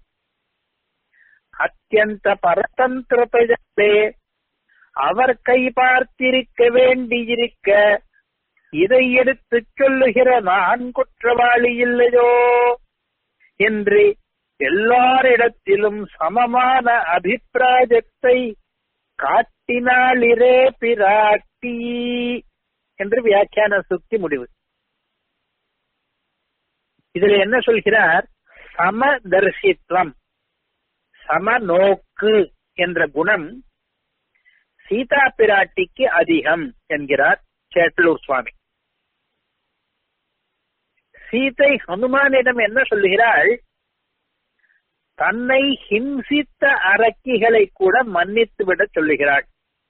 அத்தியந்த பரதந்திரத்தையே அவர் கை பார்த்திருக்க வேண்டியிருக்க இதை எடுத்துச் சொல்லுகிற நான் குற்றவாளி இல்லையோ என்று எல்லாரிடத்திலும் சமமான அபிப்பிராயத்தை காட்டினாளிரே பிராட்டி என்று வியாக்கியான சுத்தி முடிவு இதுல என்ன சொல்கிறார் சமதர்சித்வம் சமநோக்கு என்ற குணம் சீதா பிராட்டிக்கு அதிகம் என்கிறார் சேட்டலூர் சுவாமி சீதை ஹனுமானிடம் என்ன சொல்லுகிறாள் தன்னை ஹிம்சித்த அரக்கிகளை கூட மன்னித்து விட சொல்லுகிறாள்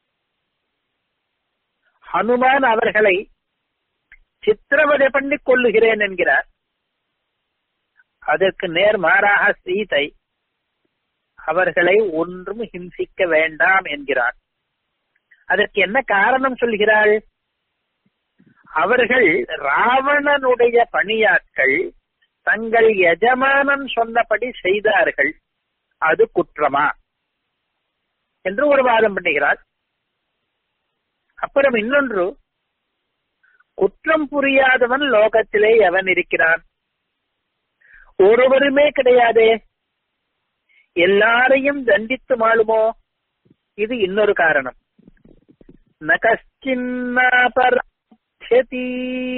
ஹனுமான் அவர்களை சித்திரவதை பண்ணி கொள்ளுகிறேன் என்கிறார் அதற்கு நேர்மாறாக சீதை அவர்களை ஒன்றும் ஹிம்சிக்க வேண்டாம் என்கிறார் அதற்கு என்ன காரணம் சொல்கிறாள் அவர்கள் ராவணனுடைய பணியாட்கள் தங்கள் எஜமானன் சொன்னபடி செய்தார்கள் அது குற்றமா என்று ஒரு வாதம் பண்ணுகிறார் அப்புறம் இன்னொன்று குற்றம் புரியாதவன் லோகத்திலே எவன் இருக்கிறான் ஒருவருமே கிடையாதே எல்லாரையும் தண்டித்து மாளுமோ இது இன்னொரு காரணம் நகச்சின்னாபரதி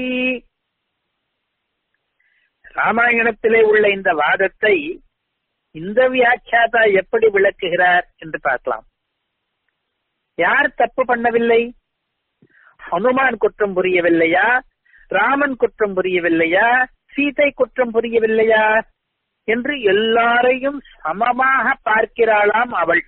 ராமாயணத்திலே உள்ள இந்த வாதத்தை இந்த வியாக்கியாதா எப்படி விளக்குகிறார் என்று பார்க்கலாம் யார் தப்பு பண்ணவில்லை ஹனுமான் குற்றம் புரியவில்லையா ராமன் குற்றம் புரியவில்லையா சீதை குற்றம் புரியவில்லையா என்று எல்லாரையும் சமமாக பார்க்கிறாளாம் அவள்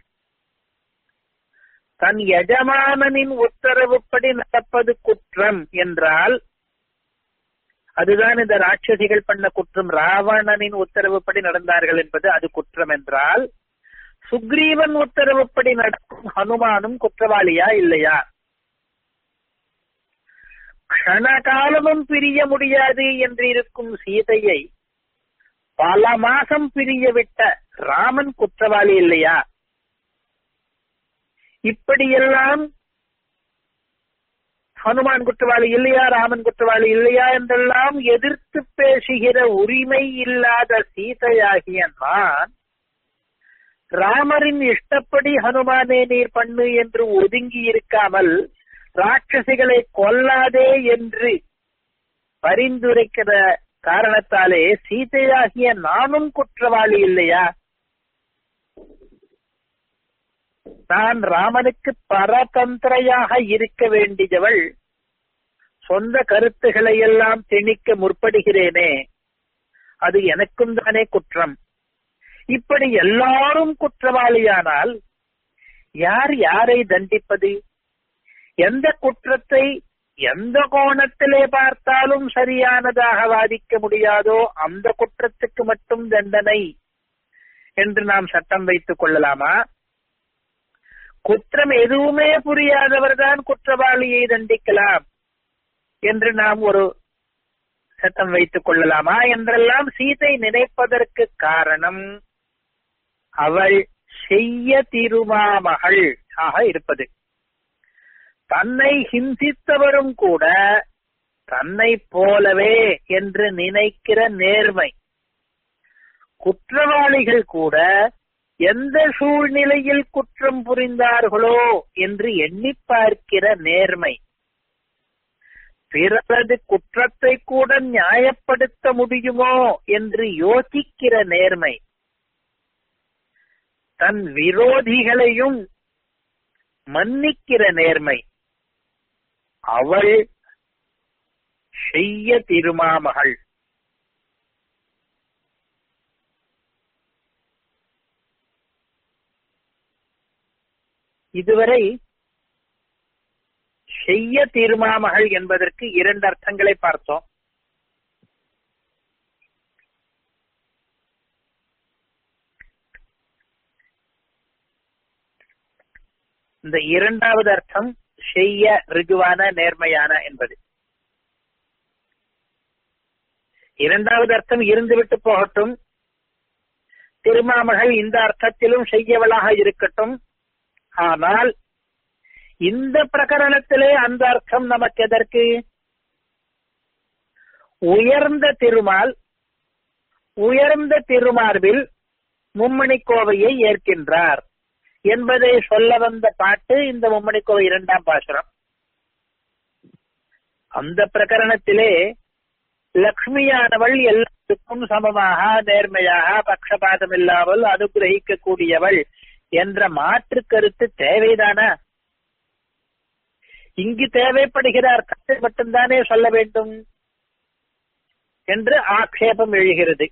தன் எஜமானனின் உத்தரவுப்படி நடப்பது குற்றம் என்றால் அதுதான் இந்த ராட்சசிகள் பண்ண குற்றம் ராவணனின் உத்தரவுப்படி நடந்தார்கள் என்பது அது குற்றம் என்றால் சுக்ரீவன் உத்தரவுப்படி நடக்கும் ஹனுமானும் குற்றவாளியா இல்லையா கணகாலமும் பிரிய முடியாது என்று இருக்கும் சீதையை பல மாசம் பிரிய விட்ட ராமன் குற்றவாளி இல்லையா இப்படியெல்லாம் ஹனுமான் குற்றவாளி இல்லையா ராமன் குற்றவாளி இல்லையா என்றெல்லாம் எதிர்த்து பேசுகிற உரிமை இல்லாத சீதையாகிய நான் ராமரின் இஷ்டப்படி ஹனுமானே நீர் பண்ணு என்று ஒதுங்கி இருக்காமல் ராட்சசிகளை கொல்லாதே என்று பரிந்துரைக்கிற காரணத்தாலே சீதையாகிய நானும் குற்றவாளி இல்லையா நான் ராமனுக்கு பரதந்திரையாக இருக்க வேண்டியவள் சொந்த கருத்துக்களை எல்லாம் திணிக்க முற்படுகிறேனே அது எனக்கும் தானே குற்றம் இப்படி எல்லாரும் குற்றவாளியானால் யார் யாரை தண்டிப்பது எந்த குற்றத்தை எந்த கோணத்திலே பார்த்தாலும் சரியானதாக வாதிக்க முடியாதோ அந்த குற்றத்துக்கு மட்டும் தண்டனை என்று நாம் சட்டம் வைத்துக் கொள்ளலாமா குற்றம் எதுவுமே புரியாதவர்தான் குற்றவாளியை தண்டிக்கலாம் என்று நாம் ஒரு சட்டம் வைத்துக் கொள்ளலாமா என்றெல்லாம் சீதை நினைப்பதற்கு காரணம் அவள் செய்ய திருமாமகள் ஆக இருப்பது தன்னை ஹிம்சித்தவரும் கூட தன்னை போலவே என்று நினைக்கிற நேர்மை குற்றவாளிகள் கூட எந்த சூழ்நிலையில் குற்றம் புரிந்தார்களோ என்று எண்ணி பார்க்கிற நேர்மை பிறரது குற்றத்தை கூட நியாயப்படுத்த முடியுமோ என்று யோசிக்கிற நேர்மை தன் விரோதிகளையும் மன்னிக்கிற நேர்மை அவள் செய்ய திருமாமகள் இதுவரை செய்ய திருமாமகள் என்பதற்கு இரண்டு அர்த்தங்களை பார்த்தோம் இந்த இரண்டாவது அர்த்தம் செய்ய ரிஜுவான நேர்மையான என்பது இரண்டாவது அர்த்தம் இருந்துவிட்டு போகட்டும் திருமாமகள் இந்த அர்த்தத்திலும் செய்யவளாக இருக்கட்டும் ஆனால் இந்த பிரகரணத்திலே அந்த அர்த்தம் நமக்கு எதற்கு உயர்ந்த திருமால் உயர்ந்த திருமார்பில் மும்மணி கோவையை ஏற்கின்றார் என்பதை சொல்ல வந்த பாட்டு இந்த மும்மணி கோவை இரண்டாம் பாசுரம் அந்த பிரகரணத்திலே லக்ஷ்மியானவள் எல்லாருக்கும் சமமாக நேர்மையாக பக்ஷபாதம் இல்லாமல் அனுகிரகிக்க கூடியவள் என்ற மாற்று கருத்து தேவைதானா இங்கு தேவைப்படுகிற அர்த்தத்தை மட்டும்தானே சொல்ல வேண்டும் என்று ஆக்ஷேபம் எழுகிறது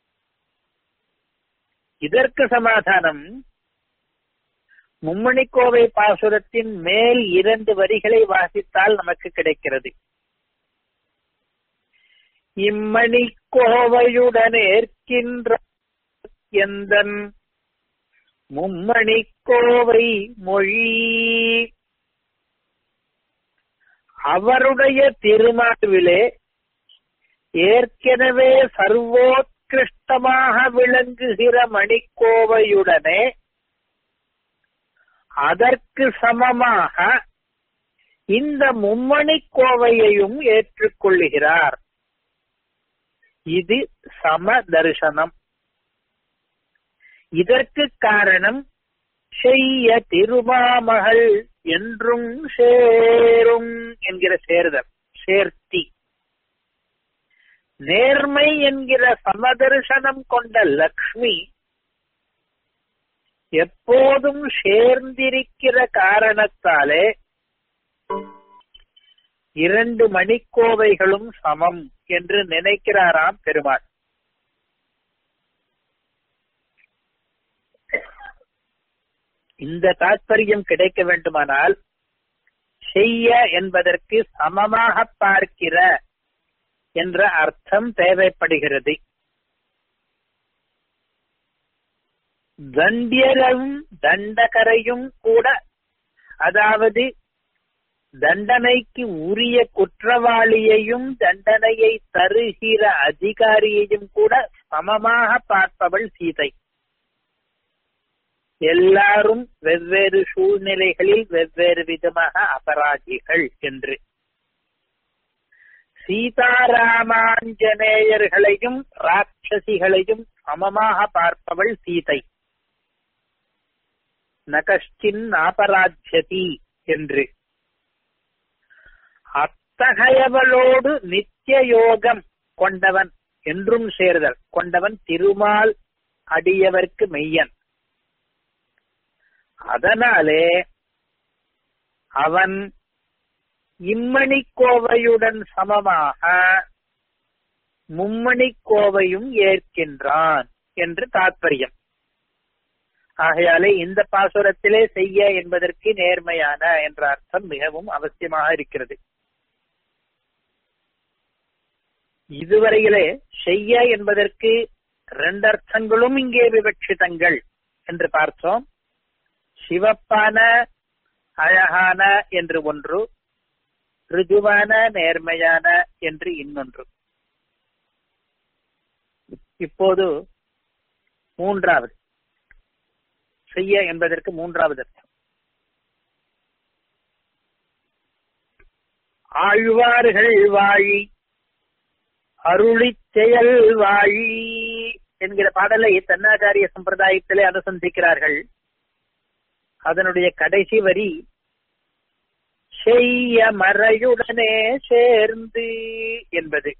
இதற்கு சமாதானம் மும்மணிக்கோவை பாசுரத்தின் மேல் இரண்டு வரிகளை வாசித்தால் நமக்கு கிடைக்கிறது இம்மணி கோவையுடன் ஏற்கின்ற எந்தன் மும்மணி கோவை மொழி அவருடைய திருமாவிலே ஏற்கனவே சர்வோத்கிருஷ்டமாக விளங்குகிற மணிக்கோவையுடனே அதற்கு சமமாக இந்த மும்மணி கோவையையும் ஏற்றுக்கொள்ளுகிறார் இது சம தரிசனம் இதற்கு காரணம் செய்ய திருமாமகள் என்றும் சேரும் என்கிற சேர்தல் சேர்த்தி நேர்மை என்கிற சமதர்சனம் கொண்ட லக்ஷ்மி எப்போதும் சேர்ந்திருக்கிற காரணத்தாலே இரண்டு மணிக்கோவைகளும் சமம் என்று நினைக்கிறாராம் பெருமாள் இந்த தாற்பயம் கிடைக்க வேண்டுமானால் செய்ய என்பதற்கு சமமாக பார்க்கிற என்ற அர்த்தம் தேவைப்படுகிறது தண்டியரும் தண்டகரையும் கூட அதாவது தண்டனைக்கு உரிய குற்றவாளியையும் தண்டனையை தருகிற அதிகாரியையும் கூட சமமாக பார்ப்பவள் சீதை எல்லாரும் வெவ்வேறு சூழ்நிலைகளில் வெவ்வேறு விதமாக அபராதிகள் என்று சீதாராமாஞ்சநேயர்களையும் ராட்சசிகளையும் சமமாக பார்ப்பவள் சீதை நகஷ்டின் ஆபராத்தியதி என்று அத்தகையவளோடு நித்திய யோகம் கொண்டவன் என்றும் சேர்தல் கொண்டவன் திருமால் அடியவர்க்கு மெய்யன் அதனாலே அவன் இம்மணி கோவையுடன் சமமாக மும்மணி கோவையும் ஏற்கின்றான் என்று தாற்பயம் ஆகையாலே இந்த பாசுரத்திலே செய்ய என்பதற்கு நேர்மையான என்ற அர்த்தம் மிகவும் அவசியமாக இருக்கிறது இதுவரையிலே செய்ய என்பதற்கு ரெண்டு அர்த்தங்களும் இங்கே விவட்சிதங்கள் என்று பார்த்தோம் சிவப்பான அழகான என்று ஒன்று ரிஜுவான நேர்மையான என்று இன்னொன்று இப்போது மூன்றாவது செய்ய என்பதற்கு மூன்றாவது அர்த்தம் ஆழ்வார்கள் வாழி அருளிச் செயல் வாழி என்கிற பாடலை தன்னாச்சாரிய சம்பிரதாயத்திலே அனுசந்திக்கிறார்கள் அதனுடைய கடைசி வரி செய்ய மறையுடனே சேர்ந்து என்பது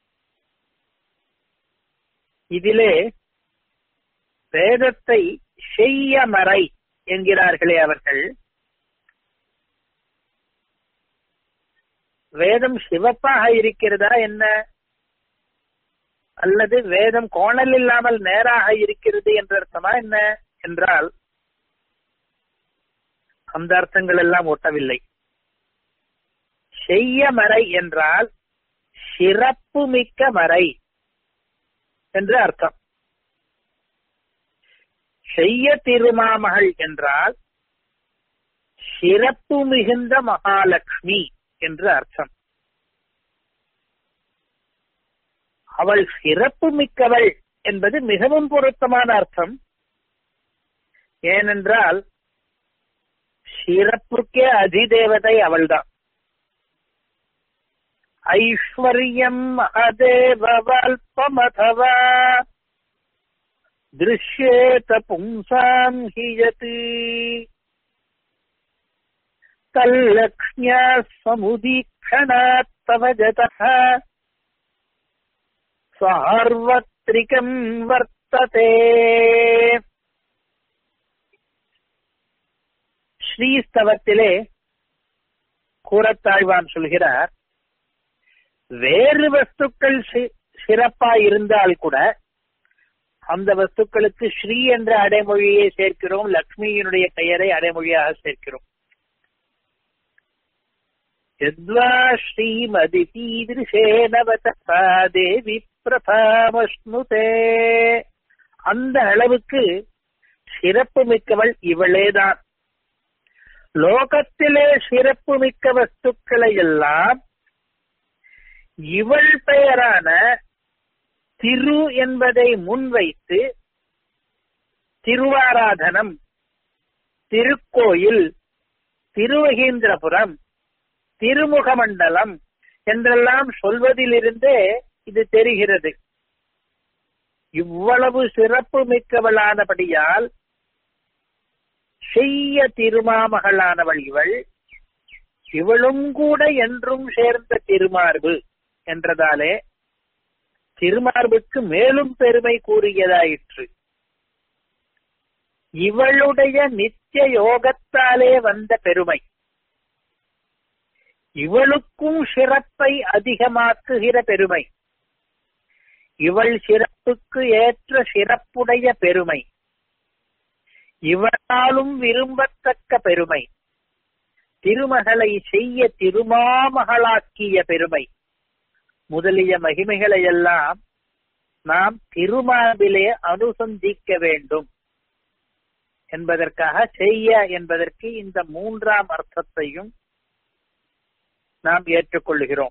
இதிலே வேதத்தை செய்ய மறை என்கிறார்களே அவர்கள் வேதம் சிவப்பாக இருக்கிறதா என்ன அல்லது வேதம் கோணல் இல்லாமல் நேராக இருக்கிறது என்ற அர்த்தமா என்ன என்றால் அந்த அர்த்தங்கள் எல்லாம் ஒட்டவில்லை செய்ய மறை என்றால் சிறப்பு மிக்க மறை என்று அர்த்தம் செய்ய திருமாமகள் என்றால் சிறப்பு மிகுந்த மகாலட்சுமி என்று அர்த்தம் அவள் சிறப்பு மிக்கவள் என்பது மிகவும் பொருத்தமான அர்த்தம் ஏனென்றால் சிறப்புக்கே அதிதேவதை அவள்தான் ஐஸ்வர்யம் மகதேவல்பமதவா திருஷ்யேத பும்சாம் ஹியத் தல்லக்ஷ்மியா சமுதீக்ஷணாத் தவ ஜதः சார்வத்ரிகம் வர்த்ததே ஸ்ரீஸ்தவத்திலே கூறத்தாழ்வான் சொல்கிறார் வேறு வஸ்துக்கள் சிறப்பா இருந்தால் கூட அந்த வஸ்துக்களுக்கு ஸ்ரீ என்ற அடைமொழியை சேர்க்கிறோம் லக்ஷ்மியினுடைய பெயரை அடைமொழியாக சேர்க்கிறோம் यद्वा ஸ்ரீமதிபீதிருஷேனவதா தேவி பிரபாமஸ்னுதே அந்த அளவுக்கு சிறப்பு மிக்கவள் இவளேதான் லோகத்திலே சிறப்பு மிக்க வஸ்துக்களை எல்லாம் இவள் பெயரான திரு என்பதை முன்வைத்து திருவாராதனம் திருக்கோயில் திருவகீந்திரபுரம் திருமுகமண்டலம் என்றெல்லாம் சொல்வதிலிருந்தே இது தெரிகிறது இவ்வளவு சிறப்பு மிக்கவளானபடியால் செய்ய திருமாமகளானவள் இவள் இவளும் கூட என்றும் சேர்ந்த திருமார்பு என்றதாலே திருமார்புக்கு மேலும் பெருமை கூறியதாயிற்று இவளுடைய நித்திய யோகத்தாலே வந்த பெருமை இவளுக்கும் சிறப்பை அதிகமாக்குகிற பெருமை இவள் சிறப்புக்கு ஏற்ற சிறப்புடைய பெருமை இவளாலும் விரும்பத்தக்க பெருமை திருமகளை செய்ய திருமாமகளாக்கிய பெருமை முதலிய மகிமைகளை எல்லாம் நாம் திருமாவிலே அனுசந்திக்க வேண்டும் என்பதற்காக செய்ய என்பதற்கு இந்த மூன்றாம் அர்த்தத்தையும் நாம் ஏற்றுக்கொள்கிறோம்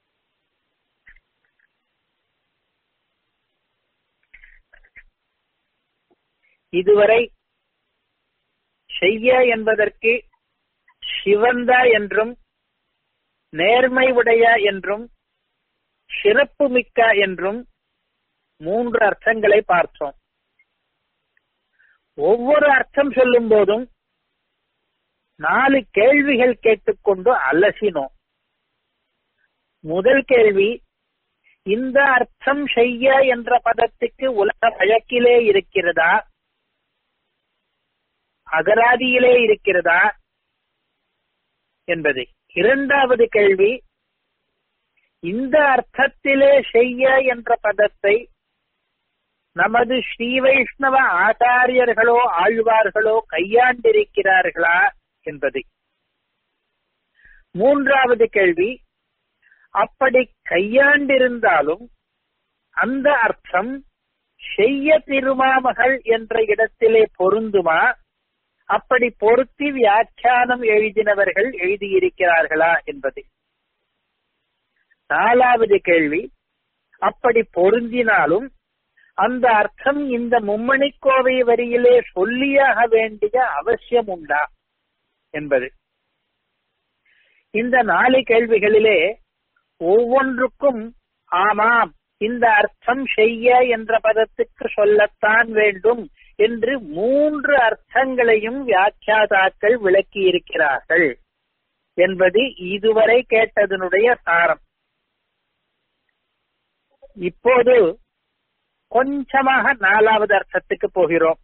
இதுவரை செய்ய என்பதற்கு சிவந்த என்றும் நேர்மை உடைய என்றும் சிறப்பு மிக்க என்றும் மூன்று அர்த்தங்களை பார்த்தோம் ஒவ்வொரு அர்த்தம் சொல்லும் போதும் நாலு கேள்விகள் கேட்டுக்கொண்டு அலசினோம் முதல் கேள்வி இந்த அர்த்தம் செய்ய என்ற பதத்துக்கு உலக வழக்கிலே இருக்கிறதா அகராதியிலே இருக்கிறதா என்பது இரண்டாவது கேள்வி இந்த அர்த்தத்திலே செய்ய என்ற பதத்தை நமது ஸ்ரீ வைஷ்ணவ ஆச்சாரியர்களோ ஆழ்வார்களோ கையாண்டிருக்கிறார்களா என்பது மூன்றாவது கேள்வி அப்படி கையாண்டிருந்தாலும் அந்த அர்த்தம் செய்ய திருமாமகள் என்ற இடத்திலே பொருந்துமா அப்படி பொருத்தி வியாக்கியானம் எழுதினவர்கள் எழுதியிருக்கிறார்களா என்பது நாலாவது கேள்வி அப்படி பொருந்தினாலும் அந்த அர்த்தம் இந்த மும்மணிக்கோவை வரியிலே சொல்லியாக வேண்டிய அவசியம் உண்டா என்பது இந்த நாலு கேள்விகளிலே ஒவ்வொன்றுக்கும் ஆமாம் இந்த அர்த்தம் செய்ய என்ற பதத்துக்கு சொல்லத்தான் வேண்டும் என்று மூன்று அர்த்தங்களையும் வியாக்கியாதாக்கள் விளக்கி இருக்கிறார்கள் என்பது இதுவரை கேட்டதனுடைய சாரம் இப்போது கொஞ்சமாக நாலாவது அர்த்தத்துக்கு போகிறோம்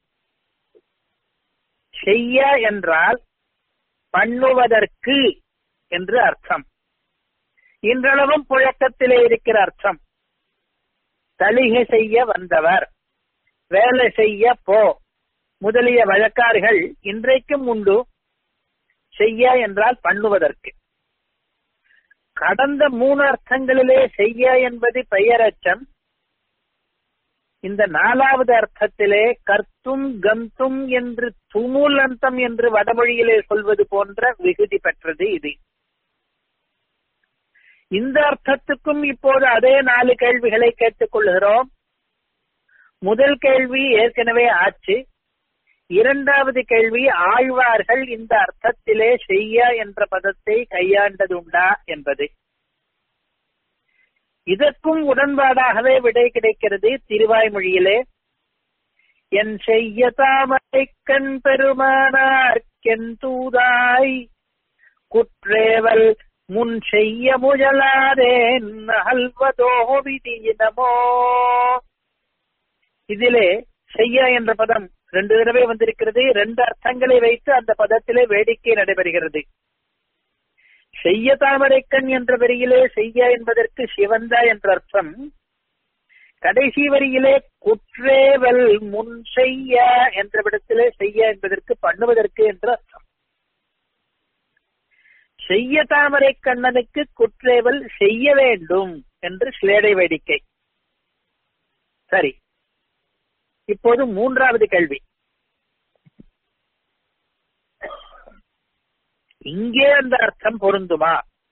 செய்ய என்றால் பண்ணுவதற்கு என்று அர்த்தம் இன்றளவும் புழக்கத்திலே இருக்கிற அர்த்தம் தலிகை செய்ய வந்தவர் வேலை செய்ய போ முதலிய வழக்காறுகள் இன்றைக்கும் உண்டு செய்ய என்றால் பண்ணுவதற்கு கடந்த மூணு அர்த்தங்களிலே செய்ய என்பது பெயரச்சம் இந்த நாலாவது அர்த்தத்திலே கர்த்தும் கந்தும் என்று துமுலந்தம் என்று வடமொழியிலே சொல்வது போன்ற விகுதி பெற்றது இது இந்த அர்த்தத்துக்கும் இப்போது அதே நாலு கேள்விகளை கேட்டுக் கொள்கிறோம் முதல் கேள்வி ஏற்கனவே ஆச்சு இரண்டாவது கேள்வி ஆழ்வார்கள் இந்த அர்த்தத்திலே செய்ய என்ற பதத்தை கையாண்டதுண்டா என்பது இதற்கும் உடன்பாடாகவே விடை கிடைக்கிறது திருவாய்மொழியிலே என் செய்ய தாமரை கண் பெருமானார்க்கென் தூதாய் குற்றேவல் முன் செய்ய முயலாதேன் அல்வதோ விதியினமோ இதிலே செய்ய என்ற பதம் ரெண்டு தடவை வந்திருக்கிறது ரெண்டு அர்த்தங்களை வைத்து அந்த பதத்திலே வேடிக்கை நடைபெறுகிறது செய்ய தாமரைக்கண் என்ற வரியிலே செய்ய என்பதற்கு சிவந்த என்ற அர்த்தம் கடைசி வரியிலே குற்றேவல் முன் செய்ய என்ற விடத்திலே செய்ய என்பதற்கு பண்ணுவதற்கு என்ற அர்த்தம் செய்ய தாமரை கண்ணனுக்கு குற்றேவல் செய்ய வேண்டும் என்று சிலேடை வேடிக்கை சரி இப்போது மூன்றாவது கேள்வி இங்கே அந்த அர்த்தம் பொருந்துமா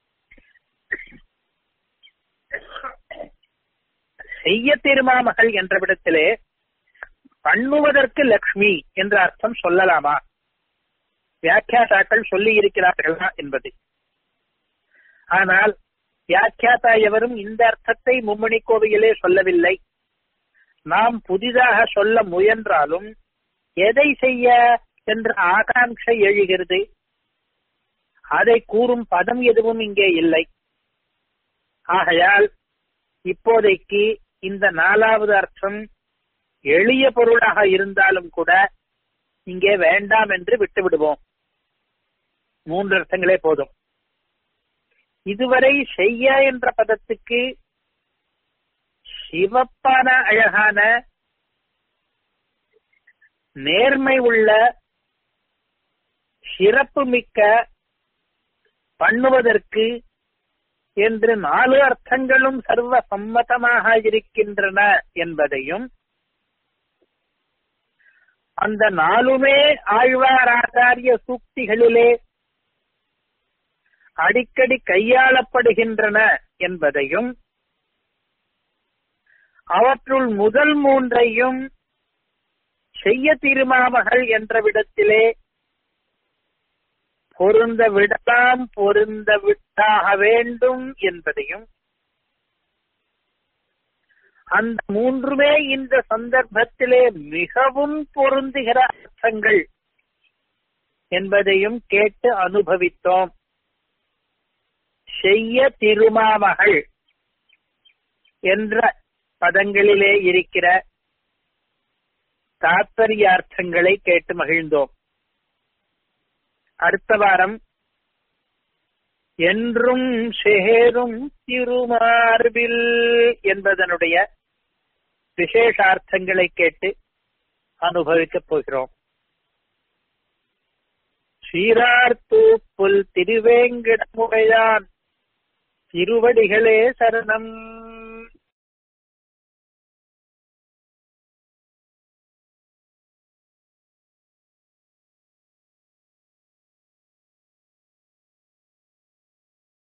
செய்ய திருமாமகள் என்ற விடத்திலே பண்ணுவதற்கு லக்ஷ்மி என்ற அர்த்தம் சொல்லலாமா வியாக்கியாதாக்கள் சொல்லி இருக்கிறார்களா என்பது ஆனால் வியாக்கியாதா எவரும் இந்த அர்த்தத்தை மும்மணி கோவையிலே சொல்லவில்லை நாம் புதிதாக சொல்ல முயன்றாலும் எதை செய்ய என்ற ஆகாங்ஷை எழுகிறது அதை கூறும் பதம் எதுவும் இங்கே இல்லை ஆகையால் இப்போதைக்கு இந்த நாலாவது அர்த்தம் எளிய பொருளாக இருந்தாலும் கூட இங்கே வேண்டாம் என்று விட்டு விடுவோம் மூன்று அர்த்தங்களே போதும் இதுவரை செய்ய என்ற பதத்துக்கு சிவப்பான அழகான நேர்மை உள்ள சிறப்பு மிக்க பண்ணுவதற்கு என்று நாலு அர்த்தங்களும் சர்வ சம்மதமாக இருக்கின்றன என்பதையும் அந்த நாலுமே ஆழ்வார் ஆச்சாரிய சூக்திகளிலே அடிக்கடி கையாளப்படுகின்றன என்பதையும் அவற்றுள் முதல் மூன்றையும் செய்ய திருமாமகள் என்ற விடத்திலே பொருந்த விடலாம் பொருந்த விட்டாக வேண்டும் என்பதையும் அந்த மூன்றுமே இந்த சந்தர்ப்பத்திலே மிகவும் பொருந்துகிற அர்த்தங்கள் என்பதையும் கேட்டு அனுபவித்தோம் செய்ய திருமாமகள் என்ற பதங்களிலே இருக்கிற தாத்பரியார்த்தங்களை கேட்டு மகிழ்ந்தோம் அடுத்த வாரம் என்றும் சேரும் திருமார்பில் என்பதனுடைய விசேஷார்த்தங்களை கேட்டு அனுபவிக்கப் போகிறோம் சீரார்த்தூப்புல் திருவேங்கிடமுகையான் திருவடிகளே சரணம்